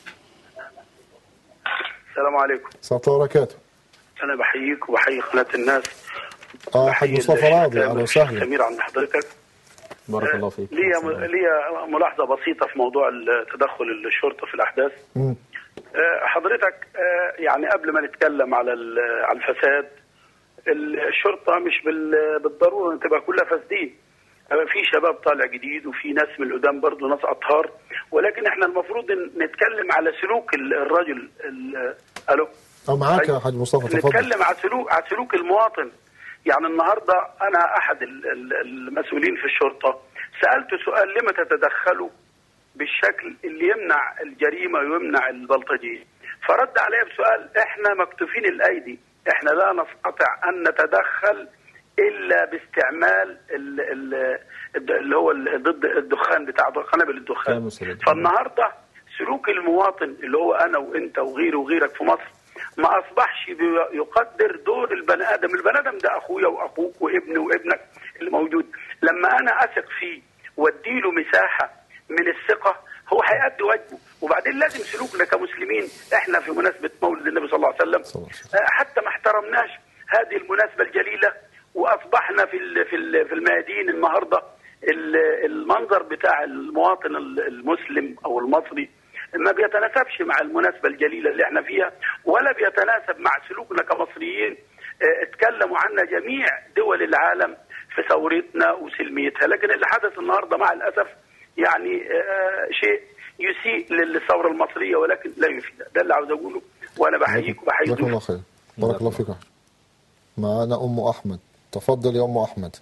السلام عليكم صلى الله وبركاته انا بحييك وبحيي قناه الناس آه حاج بحيي مصطفى الشيخ راضي أهلا وسهلا سمير عند حضرتك بارك الله فيك ليا ليا ملاحظه بسيطه في موضوع تدخل الشرطه في الاحداث مم. آه، حضرتك آه، يعني قبل ما نتكلم على ال- على الفساد الشرطه مش بال- بالضروره ان تبقى كلها فاسدين آه، في شباب طالع جديد وفي ناس من القدام برضه ناس اطهار ولكن احنا المفروض إن نتكلم على سلوك ال- الرجل ال- الو أو معاك يا أيوة. حاج مصطفى تفضل نتكلم على سلوك على سلوك المواطن يعني النهارده انا احد ال- ال- المسؤولين في الشرطه سالته سؤال لما تتدخلوا بالشكل اللي يمنع الجريمه ويمنع البلطجيه فرد عليا بسؤال احنا مكتوفين الايدي احنا لا نستطيع ان نتدخل الا باستعمال ال- ال- الد- اللي هو ال- ضد الدخان بتاع قنابل كلام الدخان سليم. فالنهارده سلوك المواطن اللي هو انا وانت وغيري وغيرك في مصر ما اصبحش بي- يقدر دور البني ادم، البني ادم ده اخويا واخوك وابني وابنك اللي موجود، لما انا اثق فيه واديله مساحه من الثقه هو هيأدي واجبه، وبعدين لازم سلوكنا كمسلمين احنا في مناسبه مولد النبي صلى الله عليه وسلم صلى الله عليه وسلم. آه، حتى ما احترمناش هذه المناسبه الجليله واصبحنا في ال- في ال- في الميادين النهارده ال- المنظر بتاع المواطن ال- المسلم او المصري ما بيتناسبش مع المناسبه الجليله اللي احنا فيها ولا بيتناسب مع سلوكنا كمصريين آه، اتكلموا عنا جميع دول العالم في ثورتنا وسلميتها لكن اللي حدث النهارده مع الاسف يعني آه، شيء يسيء للثوره المصريه ولكن لا يفيد ده اللي عاوز اقوله وانا بحييك وبحيي جزاكم الله ضيوفك. خير بارك الله فيكم معنا ام احمد تفضل يا ام احمد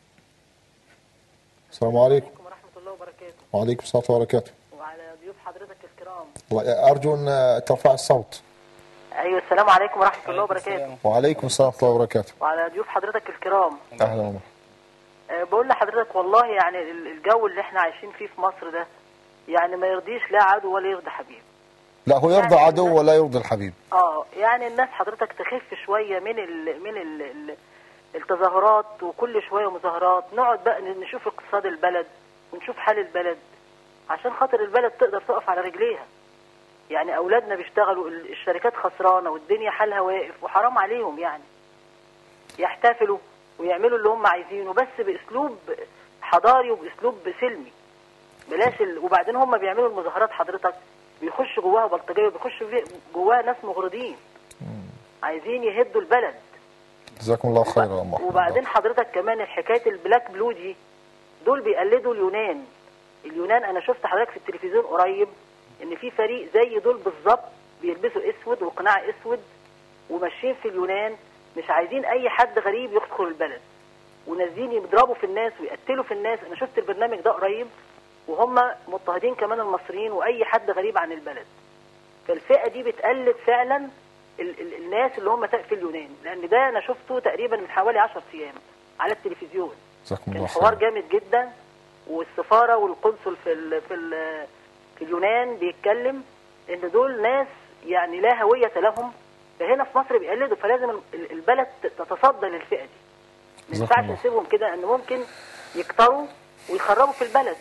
السلام عليكم ورحمة الله وبركاته وعليكم السلام ورحمه الله وبركاته وعلى ضيوف حضرتك الكرام الله- ارجو ان ترفع الصوت أيوة السلام عليكم ورحمة الله وبركاته وعليكم السلام ورحمه الله وبركاته وعلى ضيوف حضرتك الكرام اهلا وسهلا أه بقول لحضرتك والله يعني ال- الجو اللي احنا عايشين فيه في مصر ده يعني ما يرضيش لا عدو ولا يرضي حبيب لا هو يرضى عدو ولا يرضي الحبيب اه يعني الناس حضرتك تخف شوية من ال من ال ال التظاهرات وكل شوية مظاهرات نقعد بقى ن- نشوف اقتصاد البلد ونشوف حال البلد عشان خاطر البلد تقدر تقف على رجليها يعني اولادنا بيشتغلوا ال- الشركات خسرانة والدنيا حالها واقف وحرام عليهم يعني يحتفلوا ويعملوا اللي هم عايزينه بس باسلوب حضاري وباسلوب سلمي بلاش ال... وبعدين هم بيعملوا المظاهرات حضرتك بيخشوا جواها بلطجيه وبيخشوا في- جواها ناس مغرضين عايزين يهدوا البلد جزاكم الله خيرا يا ام احمد وبعدين حضرتك كمان الحكايه البلاك بلو دي دول بيقلدوا اليونان اليونان انا شفت حضرتك في التلفزيون قريب ان في فريق زي دول بالظبط بيلبسوا اسود وقناع اسود وماشيين في اليونان مش عايزين اي حد غريب يدخل البلد ونازلين يضربوا في الناس ويقتلوا في الناس انا شفت البرنامج ده قريب وهم مضطهدين كمان المصريين واي حد غريب عن البلد فالفئه دي بتقلد فعلا ال ال الناس اللي هم في اليونان لان ده انا شفته تقريبا من حوالي 10 ايام على التلفزيون جزاكم كان الله حوار خيرا جامد جدا والسفاره والقنصل في ال في ال في اليونان بيتكلم ان دول ناس يعني لا هويه لهم فهنا في مصر بيقلدوا فلازم ال- البلد تتصدى للفئه دي ما جزاكم ينفعش الله. نسيبهم كده ان ممكن يكتروا ويخربوا في البلد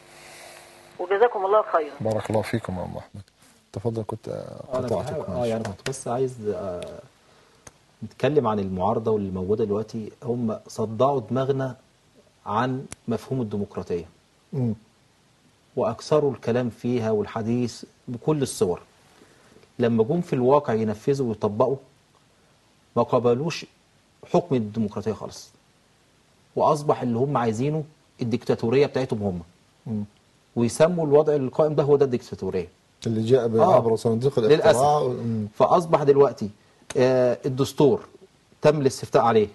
وجزاكم الله خيرا بارك الله فيكم يا ام احمد تفضل كنت انا قطعتك بحاول- اه معلش. يعني كنت بس عايز آه، نتكلم عن المعارضه واللي موجوده دلوقتي هم صدعوا دماغنا عن مفهوم الديمقراطيه مم. واكثروا الكلام فيها والحديث بكل الصور لما جم في الواقع ينفذوا ويطبقوا ما قبلوش حكم الديمقراطيه خالص واصبح اللي هم عايزينه الديكتاتوريه بتاعتهم هم مم. ويسموا الوضع القائم ده هو ده الديكتاتوريه اللي جاء آه. عبر صناديق للاسف الاقتراع مم. فاصبح دلوقتي آه، الدستور تم الاستفتاء عليه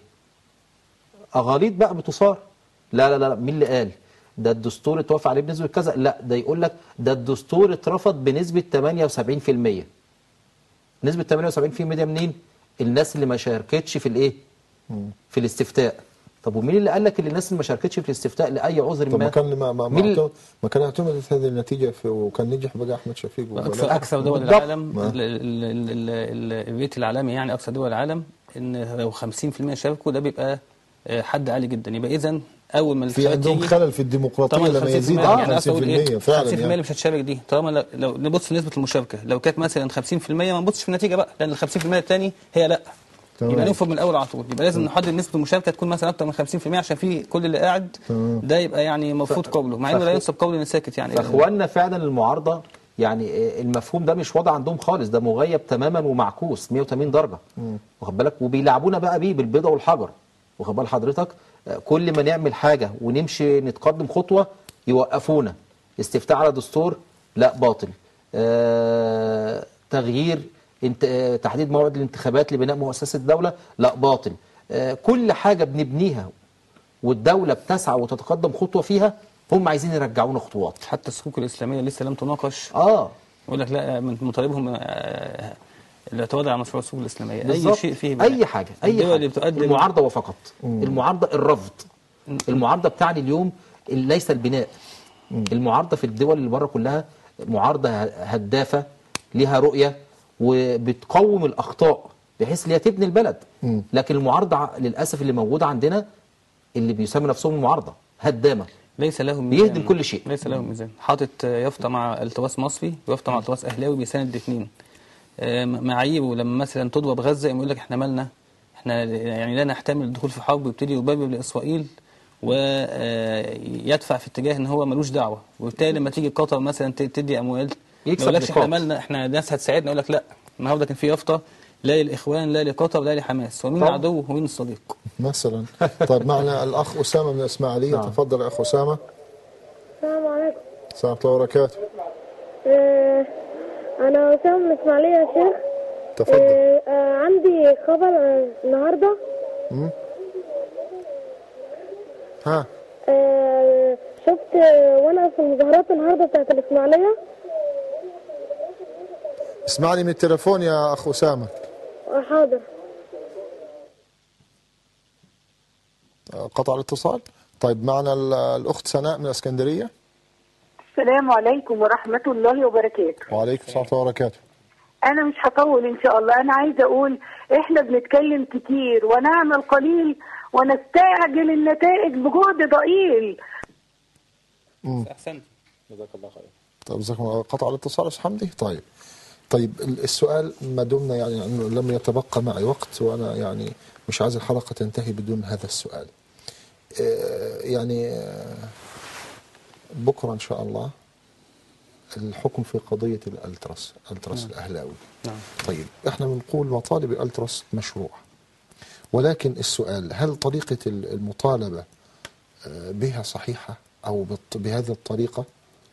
اغاليط بقى بتصار لا لا لا مين اللي قال ده الدستور اتوافق عليه بنسبه كذا لا ده يقول لك ده الدستور اترفض بنسبه 78% نسبه 78% دي منين الناس اللي ما شاركتش في الايه في الاستفتاء طب ومين اللي قال لك ان الناس اللي ما شاركتش في الاستفتاء لاي عذر طب ما ما كان ما ما, مين ما, اللي- اعتمد- ما كان اعتمدت هذه النتيجه في وكان نجح بقى احمد شفيق اكثر ولا- اكثر دول بالضبط. العالم ما. ال- ال- ال- ال- الريت العالمي يعني اكثر دول العالم ان لو 50% شاركوا ده بيبقى آه، حد عالي جدا يبقى اذا اول ما في الانتخابات عندهم تيجي خلل في الديمقراطيه طبعا لما يزيد 50% عن يعني أقصد أقول 50% إيه؟ فعلا 50% يعني اللي مش هتشارك دي طالما لو, لو نبص لنسبه المشاركه لو كانت مثلا 50% ما نبصش في النتيجه بقى لان ال 50% الثاني هي لا تمام. يبقى ننفض من الاول على طول يبقى لازم نحدد نسبه المشاركه تكون مثلا اكتر من 50% عشان في كل اللي قاعد تمام. ده يبقى يعني مفروض قوله مع انه لا فأخو- ينسب قول إن ساكت يعني فاخواننا فعلا المعارضه يعني آه، المفهوم ده مش واضح عندهم خالص ده مغيب تماما ومعكوس 180 درجه واخد بالك وبيلعبونا بقى بيه بالبيضه والحجر واخد بال حضرتك آه، كل ما نعمل حاجه ونمشي نتقدم خطوه يوقفونا استفتاء على دستور لا باطل آه تغيير انت آه، تحديد موعد الانتخابات لبناء مؤسسه الدوله لا باطل آه كل حاجه بنبنيها والدوله بتسعى وتتقدم خطوه فيها هم عايزين يرجعونا خطوات حتى الصكوك الاسلاميه لسه لم تناقش اه يقول لك لا من مطالبهم آه، الاعتراض على مشروع السوق الاسلاميه اي بالظبط. شيء فيه اي حاجه اي الدول حاجه اللي بتقدم المعارضه وفقط المعارضه الرفض المعارضه بتعني اليوم ليس البناء المعارضه في الدول اللي بره كلها معارضه هدافه لها رؤيه وبتقوم الاخطاء بحيث ان هي تبني البلد لكن المعارضه ع- للاسف اللي موجوده عندنا اللي بيسموا نفسهم المعارضه هدامه ليس لهم بيهدم ميزان. كل شيء. ليس لهم ميزان حاطط آه، يافطه مع التواس مصري ويافطه مع التواس اهلاوي بيساند الاثنين معاييره لما مثلا تضرب غزه يقول لك احنا مالنا احنا يعني لا نحتمل الدخول في حرب ويبتدي يبرر لاسرائيل ويدفع في اتجاه ان هو ملوش دعوه وبالتالي لما تيجي قطر مثلا ت- تدي اموال ما يكسب يقولكش احنا نقاط. مالنا احنا ناس هتساعدنا يقول لك لا النهارده كان في يافطه لا للاخوان لا لقطر لا لحماس ومين طب. العدو ومين الصديق مثلا طيب معنا الأخ أسامة من الإسماعيلية تفضل يا أخ أسامة السلام عليكم السلام ورحمة الله وبركاته آه، أنا أسامة من الإسماعيلية يا شيخ تفضل آه، آه، عندي خبر آه، النهاردة مم. ها آه، شفت آه، وأنا في المظاهرات النهاردة بتاعت الإسماعيلية اسمعني من التليفون يا أخ أسامة آه، حاضر قطع الاتصال طيب معنا ال- الأخت سناء من الإسكندرية السلام عليكم ورحمة الله وبركاته وعليكم السلام ورحمة الله وبركاته أنا مش هطول إن شاء الله أنا عايزة أقول إحنا بنتكلم كتير ونعمل قليل ونستعجل النتائج بجهد ضئيل مم. احسنت جزاك الله خير طيب جزاكم الله قطع الاتصال يا أستاذ حمدي طيب طيب ال- السؤال ما دمنا يعني أنه لم يتبقى معي وقت وأنا يعني مش عايز الحلقة تنتهي بدون هذا السؤال آه، يعني آه، بكرة إن شاء الله الحكم في قضية الألترس ألترس نعم. الأهلاوي نعم طيب احنا بنقول مطالب الألترس مشروع ولكن السؤال هل طريقة ال- المطالبة آه، بها صحيحة أو بالط- بهذه الطريقة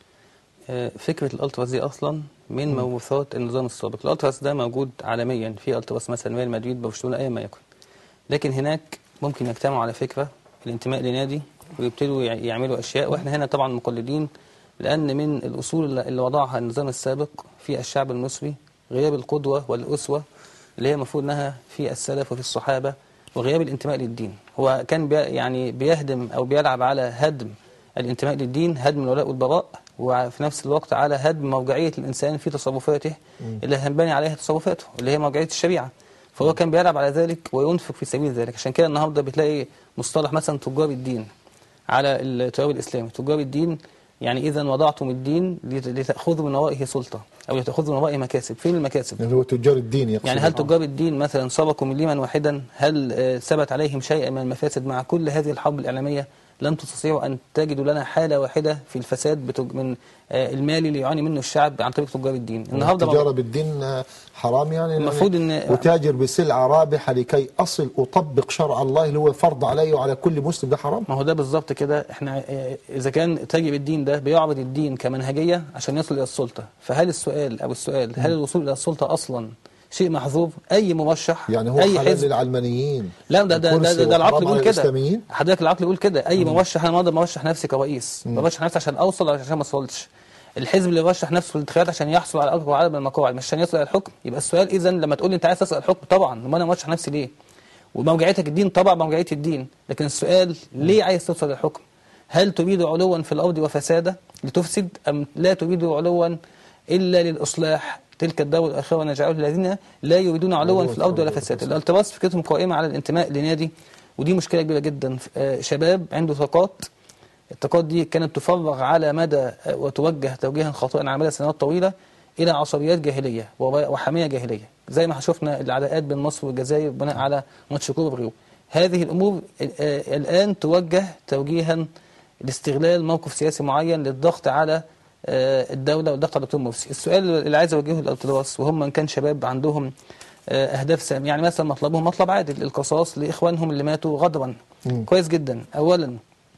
آه، فكرة الألتراس دي أصلا من موروثات النظام السابق الألتراس ده موجود عالميا في ألتراس مثلا ريال مدريد برشلونة أي ما يكن لكن هناك ممكن يجتمعوا على فكرة الانتماء لنادي ويبتدوا يع- يعملوا أشياء وإحنا هنا طبعا مقلدين لأن من الأصول اللي- اللي وضعها النظام السابق في الشعب المصري غياب القدوة والأسوة اللي هي المفروض أنها في السلف وفي الصحابة وغياب الانتماء للدين هو كان بي يعني بيهدم أو بيلعب على هدم الانتماء للدين هدم الولاء والبراء وفي نفس الوقت على هدم مرجعية الإنسان في تصرفاته اللي هنبني عليها تصرفاته اللي هي مرجعية الشريعة فهو كان بيلعب على ذلك وينفق في سبيل ذلك عشان كده النهارده بتلاقي مصطلح مثلا تجار الدين على التيار الإسلامي تجار الدين يعني إذا وضعتم الدين لت- لتأخذوا من ورائه سلطة أو لتأخذوا من ورائه مكاسب فين المكاسب؟ اللي هو تجار الدين يقصد يعني هل تجار الدين مثلا سبقوا مليما واحدا هل آه، ثبت عليهم شيء من المفاسد مع كل هذه الحرب الإعلامية لم تستطيعوا أن تجدوا لنا حالة واحدة في الفساد بتج... من آه، المال اللي يعاني منه الشعب عن طريق تجار الدين النهارده التجارة بالدين آه، حرام يعني المفروض يعني إن- وتاجر بسلعة رابحة لكي أصل أطبق شرع الله اللي هو فرض علي وعلى كل مسلم ده حرام ما هو ده بالظبط كده احنا آه، اذا كان تاجر الدين ده بيعرض الدين كمنهجيه عشان يصل الى السلطه فهل السؤال او السؤال هل الوصول الى السلطه اصلا شيء محظوظ اي مرشح يعني هو اي حلال حزب للعلمانيين لا ده ده ده, الكرسي ده, ده العقل وحرام بيقول على كده الإسلاميين حضرتك العقل بيقول كده اي مرشح انا النهارده مرشح نفسي كرئيس برشح نفسي عشان اوصل ولا عشان ما اوصلش الحزب اللي رشح نفسه في الانتخابات عشان يحصل على اكبر عدد من المقاعد مش عشان يصل الى الحكم يبقى السؤال اذا لما تقول لي انت عايز تصل الى الحكم طبعا امال انا مرشح نفسي ليه وموجعيتك الدين طبعا موجعيه الدين لكن السؤال ليه عايز توصل الى الحكم هل تريد علوا في الارض وفسادا لتفسد ام لا تريد علوا الا للاصلاح تلك الدار الاخره ونجعله الذين لا يريدون علوا في الارض ولا فسادا الالتراس فكرتهم قائمه على الانتماء لنادي ودي مشكله كبيره جدا آه، شباب عنده طاقات الطاقات دي كانت تفرغ على مدى آه، وتوجه توجيها خاطئا على مدى سنوات طويله الى عصبيات جاهليه وب- وحميه جاهليه زي ما شفنا العداءات بين مصر والجزائر بناء على ماتش كوره بريو هذه الامور آه، الان توجه توجيها لاستغلال موقف سياسي معين للضغط على آه، الدوله والضغط على الدكتور مرسي السؤال اللي عايز اوجهه للالتراس وهم من كان شباب عندهم آه، اهداف سام يعني مثلا مطلبهم مطلب عادل القصاص لاخوانهم اللي ماتوا غضبا مم. كويس جدا اولا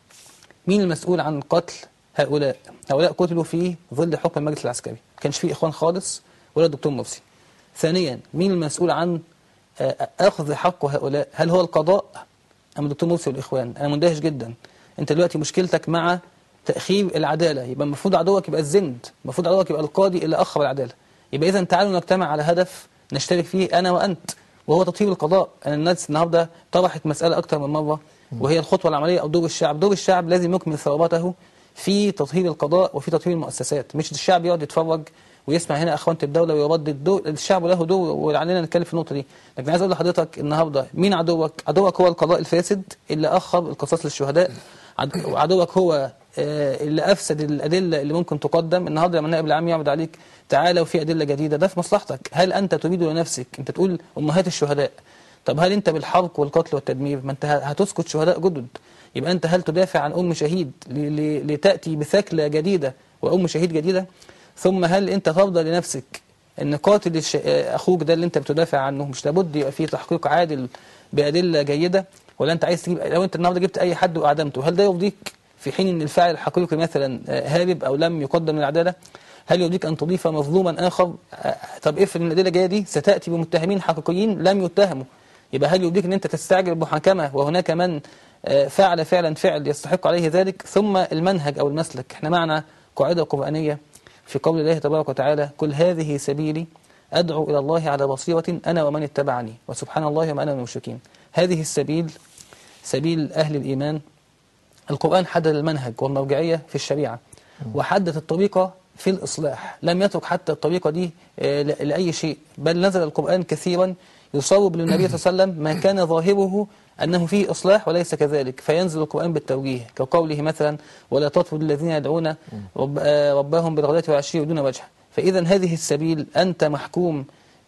مين المسؤول عن قتل هؤلاء هؤلاء قتلوا في ظل حكم المجلس العسكري ما كانش فيه اخوان خالص ولا الدكتور مرسي ثانيا مين المسؤول عن آه، اخذ حق هؤلاء هل هو القضاء ام الدكتور مرسي والاخوان انا مندهش جدا انت دلوقتي مشكلتك مع تاخير العداله يبقى المفروض عدوك يبقى الزند المفروض عدوك يبقى القاضي اللي اخر العداله يبقى اذا تعالوا نجتمع على هدف نشترك فيه انا وانت وهو تطهير القضاء انا الناس النهارده طرحت مساله اكثر من مره وهي الخطوه العمليه او دور الشعب دور الشعب لازم يكمل ثروته في تطهير القضاء وفي تطهير المؤسسات مش الشعب يقعد يتفرج ويسمع هنا اخوانه الدوله ويردد دور الشعب له دور وعلينا نتكلم في النقطه دي لكن عايز اقول لحضرتك النهارده مين عدوك عدوك هو القضاء الفاسد اللي اخر القصاص للشهداء عد- عدوك هو آه، اللي افسد الادله اللي ممكن تقدم النهارده لما النائب العام يعرض عليك تعالى وفي ادله جديده ده في مصلحتك هل انت تريد لنفسك انت تقول امهات الشهداء طب هل انت بالحرق والقتل والتدمير ما انت هتسكت شهداء جدد يبقى انت هل تدافع عن ام شهيد ل- ل- لتاتي بثكلى جديده وام شهيد جديده ثم هل انت ترضى لنفسك ان قاتل الش... آه، اخوك ده اللي انت بتدافع عنه مش لابد يبقى فيه تحقيق عادل بادله جيده ولا انت عايز تجيب لو انت النهارده جبت اي حد واعدمته هل ده يرضيك في حين ان الفاعل الحقيقي مثلا آه، هارب او لم يقدم للعداله هل يرضيك ان تضيف مظلوما اخر آه، طب افرض ان الادله الجايه دي ستاتي بمتهمين حقيقيين لم يتهموا يبقى هل يرضيك ان انت تستعجل المحاكمه وهناك من آه، فعل فعلا فعل يستحق عليه ذلك ثم المنهج او المسلك احنا معنا قاعده قرانيه في قول الله تبارك وتعالى كل هذه سبيلي ادعو الى الله على بصيره انا ومن اتبعني وسبحان الله وما انا من المشركين هذه السبيل سبيل اهل الايمان القرآن حدد المنهج والمرجعية في الشريعة وحدد الطريقة في الإصلاح لم يترك حتى الطريقة دي آه، ل- لأي شيء بل نزل القرآن كثيرا يصوب للنبي صلى الله عليه وسلم ما كان ظاهره أنه فيه إصلاح وليس كذلك فينزل القرآن بالتوجيه كقوله مثلا ولا تطرد الذين يدعون رب آه، ربهم بالغداة والعشي يريدون وجهه فإذا هذه السبيل أنت محكوم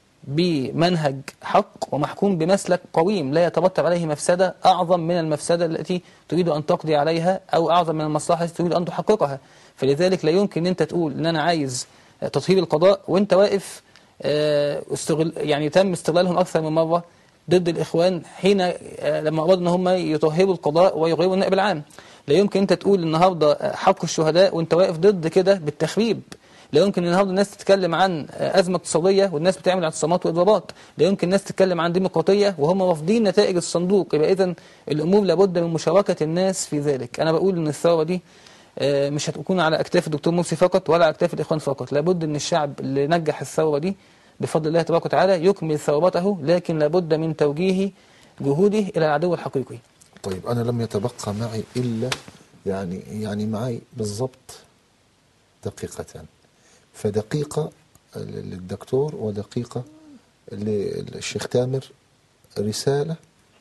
بمنهج حق ومحكوم بمسلك قويم لا يترتب عليه مفسدة أعظم من المفسدة التي تريد أن تقضي عليها أو أعظم من المصلحة التي تريد أن تحققها فلذلك لا يمكن أن أنت تقول أن أنا عايز تطهير القضاء وأنت واقف آه، استغل يعني تم استغلالهم أكثر من مرة ضد الإخوان حين آه، لما أرادوا أن هم يطهروا القضاء ويغيروا النائب العام لا يمكن أنت تقول النهاردة آه، حق الشهداء وأنت واقف ضد كده بالتخريب لا يمكن النهارده الناس تتكلم عن ازمه اقتصاديه والناس بتعمل اعتصامات واضرابات، لا يمكن الناس تتكلم عن ديمقراطيه وهم رافضين نتائج الصندوق، يبقى اذا الامور لابد من مشاركه الناس في ذلك، انا بقول ان الثوره دي آه، مش هتكون على اكتاف الدكتور مرسي فقط ولا على اكتاف الاخوان فقط، لابد ان الشعب اللي نجح الثوره دي بفضل الله تبارك وتعالى يكمل ثورته لكن لابد من توجيه جهوده الى العدو الحقيقي. طيب أنا لم يتبقى معي إلا يعني يعني معي بالضبط دقيقتان فدقيقة للدكتور ودقيقة للشيخ تامر رسالة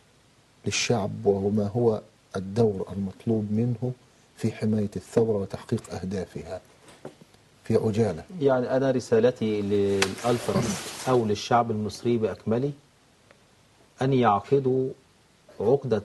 للشعب وهو ما هو الدور المطلوب منه في حماية الثورة وتحقيق أهدافها في عجالة يعني أنا رسالتي للألتراس أو للشعب المصري بأكمله أن يعقدوا عقدة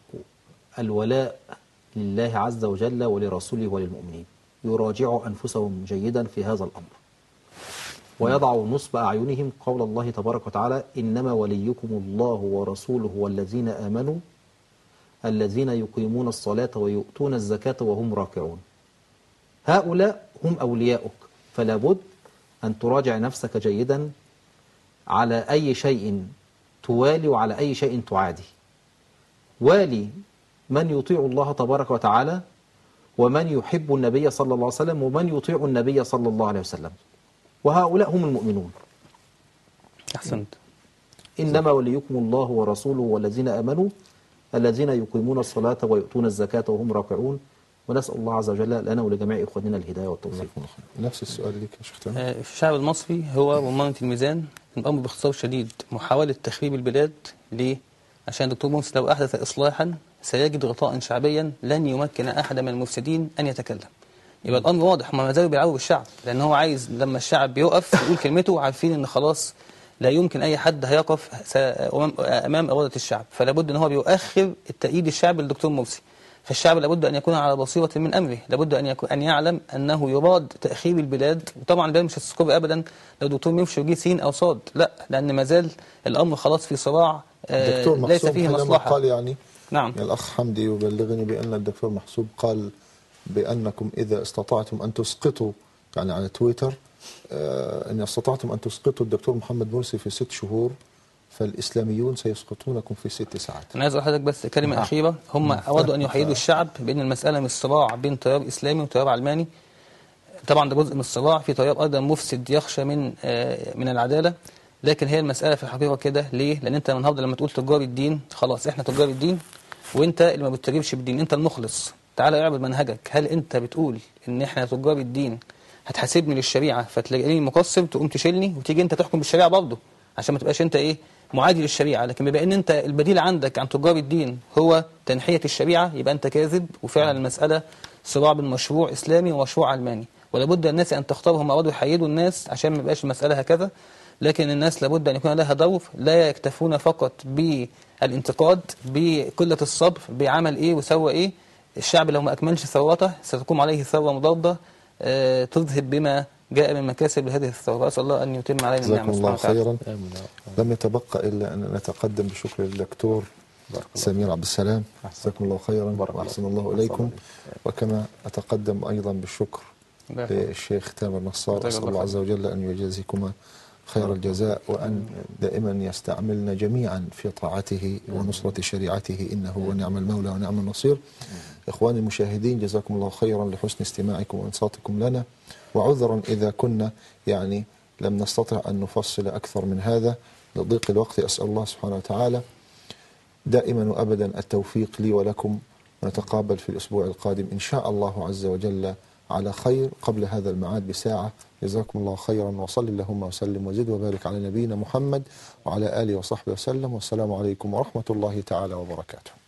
الولاء لله عز وجل ولرسوله وللمؤمنين يراجعوا أنفسهم جيدا في هذا الأمر ويضعوا نصب أعينهم قول الله تبارك وتعالى إنما وليكم الله ورسوله والذين آمنوا الذين يقيمون الصلاة ويؤتون الزكاة وهم راكعون هؤلاء هم أولياؤك فلا بد أن تراجع نفسك جيدا على أي شيء توالي وعلى أي شيء تعادي والي من يطيع الله تبارك وتعالى ومن يحب النبي صلى الله عليه وسلم ومن يطيع النبي صلى الله عليه وسلم وهؤلاء هم المؤمنون أحسنت إنما وليكم الله ورسوله والذين آمنوا الذين يقيمون الصلاة ويؤتون الزكاة وهم راكعون ونسأل الله عز وجل لنا ولجميع إخواننا الهداية والتوفيق نفس السؤال لك يا شيخ تامر آه، الشعب المصري هو رمانة الميزان الأمر باختصار شديد محاولة تخريب البلاد ليه؟ عشان الدكتور مرسي لو أحدث إصلاحا سيجد غطاء شعبيا لن يمكن أحد من المفسدين أن يتكلم يبقى الأمر واضح هم ما زالوا بيلعبوا بالشعب لأن هو عايز لما الشعب بيقف يقول كلمته عارفين إن خلاص لا يمكن أي حد هيقف س- أمام- أمام إرادة الشعب فلا بد إن هو بيؤخر التأييد الشعبي للدكتور مرسي فالشعب لابد أن يكون على بصيرة من أمره لابد أن يكون أن يعلم أنه يراد تأخير البلاد وطبعا البلاد مش هتستقر أبدا لو الدكتور مرسي يجي سين أو صاد لا لأن ما زال الأمر خلاص في صراع آه، الدكتور ليس محسوب فيه حينما مصلحة قال يعني نعم الأخ حمدي يبلغني بأن الدكتور محسوب قال بأنكم إذا استطعتم أن تسقطوا يعني على تويتر آه، إن استطعتم أن تسقطوا الدكتور محمد مرسي في ست شهور فالإسلاميون سيسقطونكم في ست ساعات أنا عايز أقول لحضرتك بس كلمة نعم. أخيرة هم نعم. أرادوا أن يحيدوا الشعب بأن المسألة مش صراع بين تيار إسلامي وتيار علماني طبعا ده جزء من الصراع في تيار أيضا مفسد يخشى من آه، من العدالة لكن هي المسألة في الحقيقة كده ليه؟ لأن أنت النهارده لما تقول تجار الدين خلاص إحنا تجار الدين وأنت اللي ما بتتجربش بالدين أنت المخلص تعالى اعرض منهجك هل أنت بتقول إن إحنا تجار الدين هتحاسبني للشريعة فتلاقيني مقصر تقوم تشيلني وتيجي أنت تحكم بالشريعة برضه عشان ما تبقاش أنت إيه معادي للشريعة لكن بما ان انت البديل عندك عن تجار الدين هو تنحية الشريعة يبقى انت كاذب وفعلا المسألة صراع بين مشروع اسلامي ومشروع علماني ولابد الناس ان تختاروا هم ارادوا يحيدوا الناس عشان ما يبقاش المسألة هكذا لكن الناس لابد ان يكون لها دور لا يكتفون فقط بالانتقاد بقلة الصبر بعمل ايه وسوى ايه الشعب لو ما اكملش ثورته ستقوم عليه ثورة مضادة آه، تذهب بما جاء من مكاسب هذه الثواب أسأل الله أن يتم علينا جزاكم النعمة الله سبحانه وتعالى. خيرا لم يتبقى إلا أن نتقدم بشكر للدكتور سمير عبد السلام جزاكم الله خيرا وأحسن الله إليكم وكما أتقدم أيضا بالشكر الله يحفظك. للشيخ تامر نصار جزاك أسأل الله الله خير. عز وجل أن يجازيكما خير الجزاء وأن دائما يستعملنا جميعا في طاعته ونصرة شريعته إنه هو نعم المولى ونعم النصير إخواني المشاهدين جزاكم الله خيرا لحسن استماعكم وإنصاتكم لنا وعذرا إذا كنا يعني لم نستطع أن نفصل أكثر من هذا لضيق الوقت أسأل الله سبحانه وتعالى دائما وابدا التوفيق لي ولكم نتقابل في الاسبوع القادم ان شاء الله عز وجل على خير قبل هذا الميعاد بساعه جزاكم الله خيرا وصل اللهم وسلم وزد وبارك على نبينا محمد وعلى اله وصحبه وسلم والسلام عليكم ورحمه الله تعالى وبركاته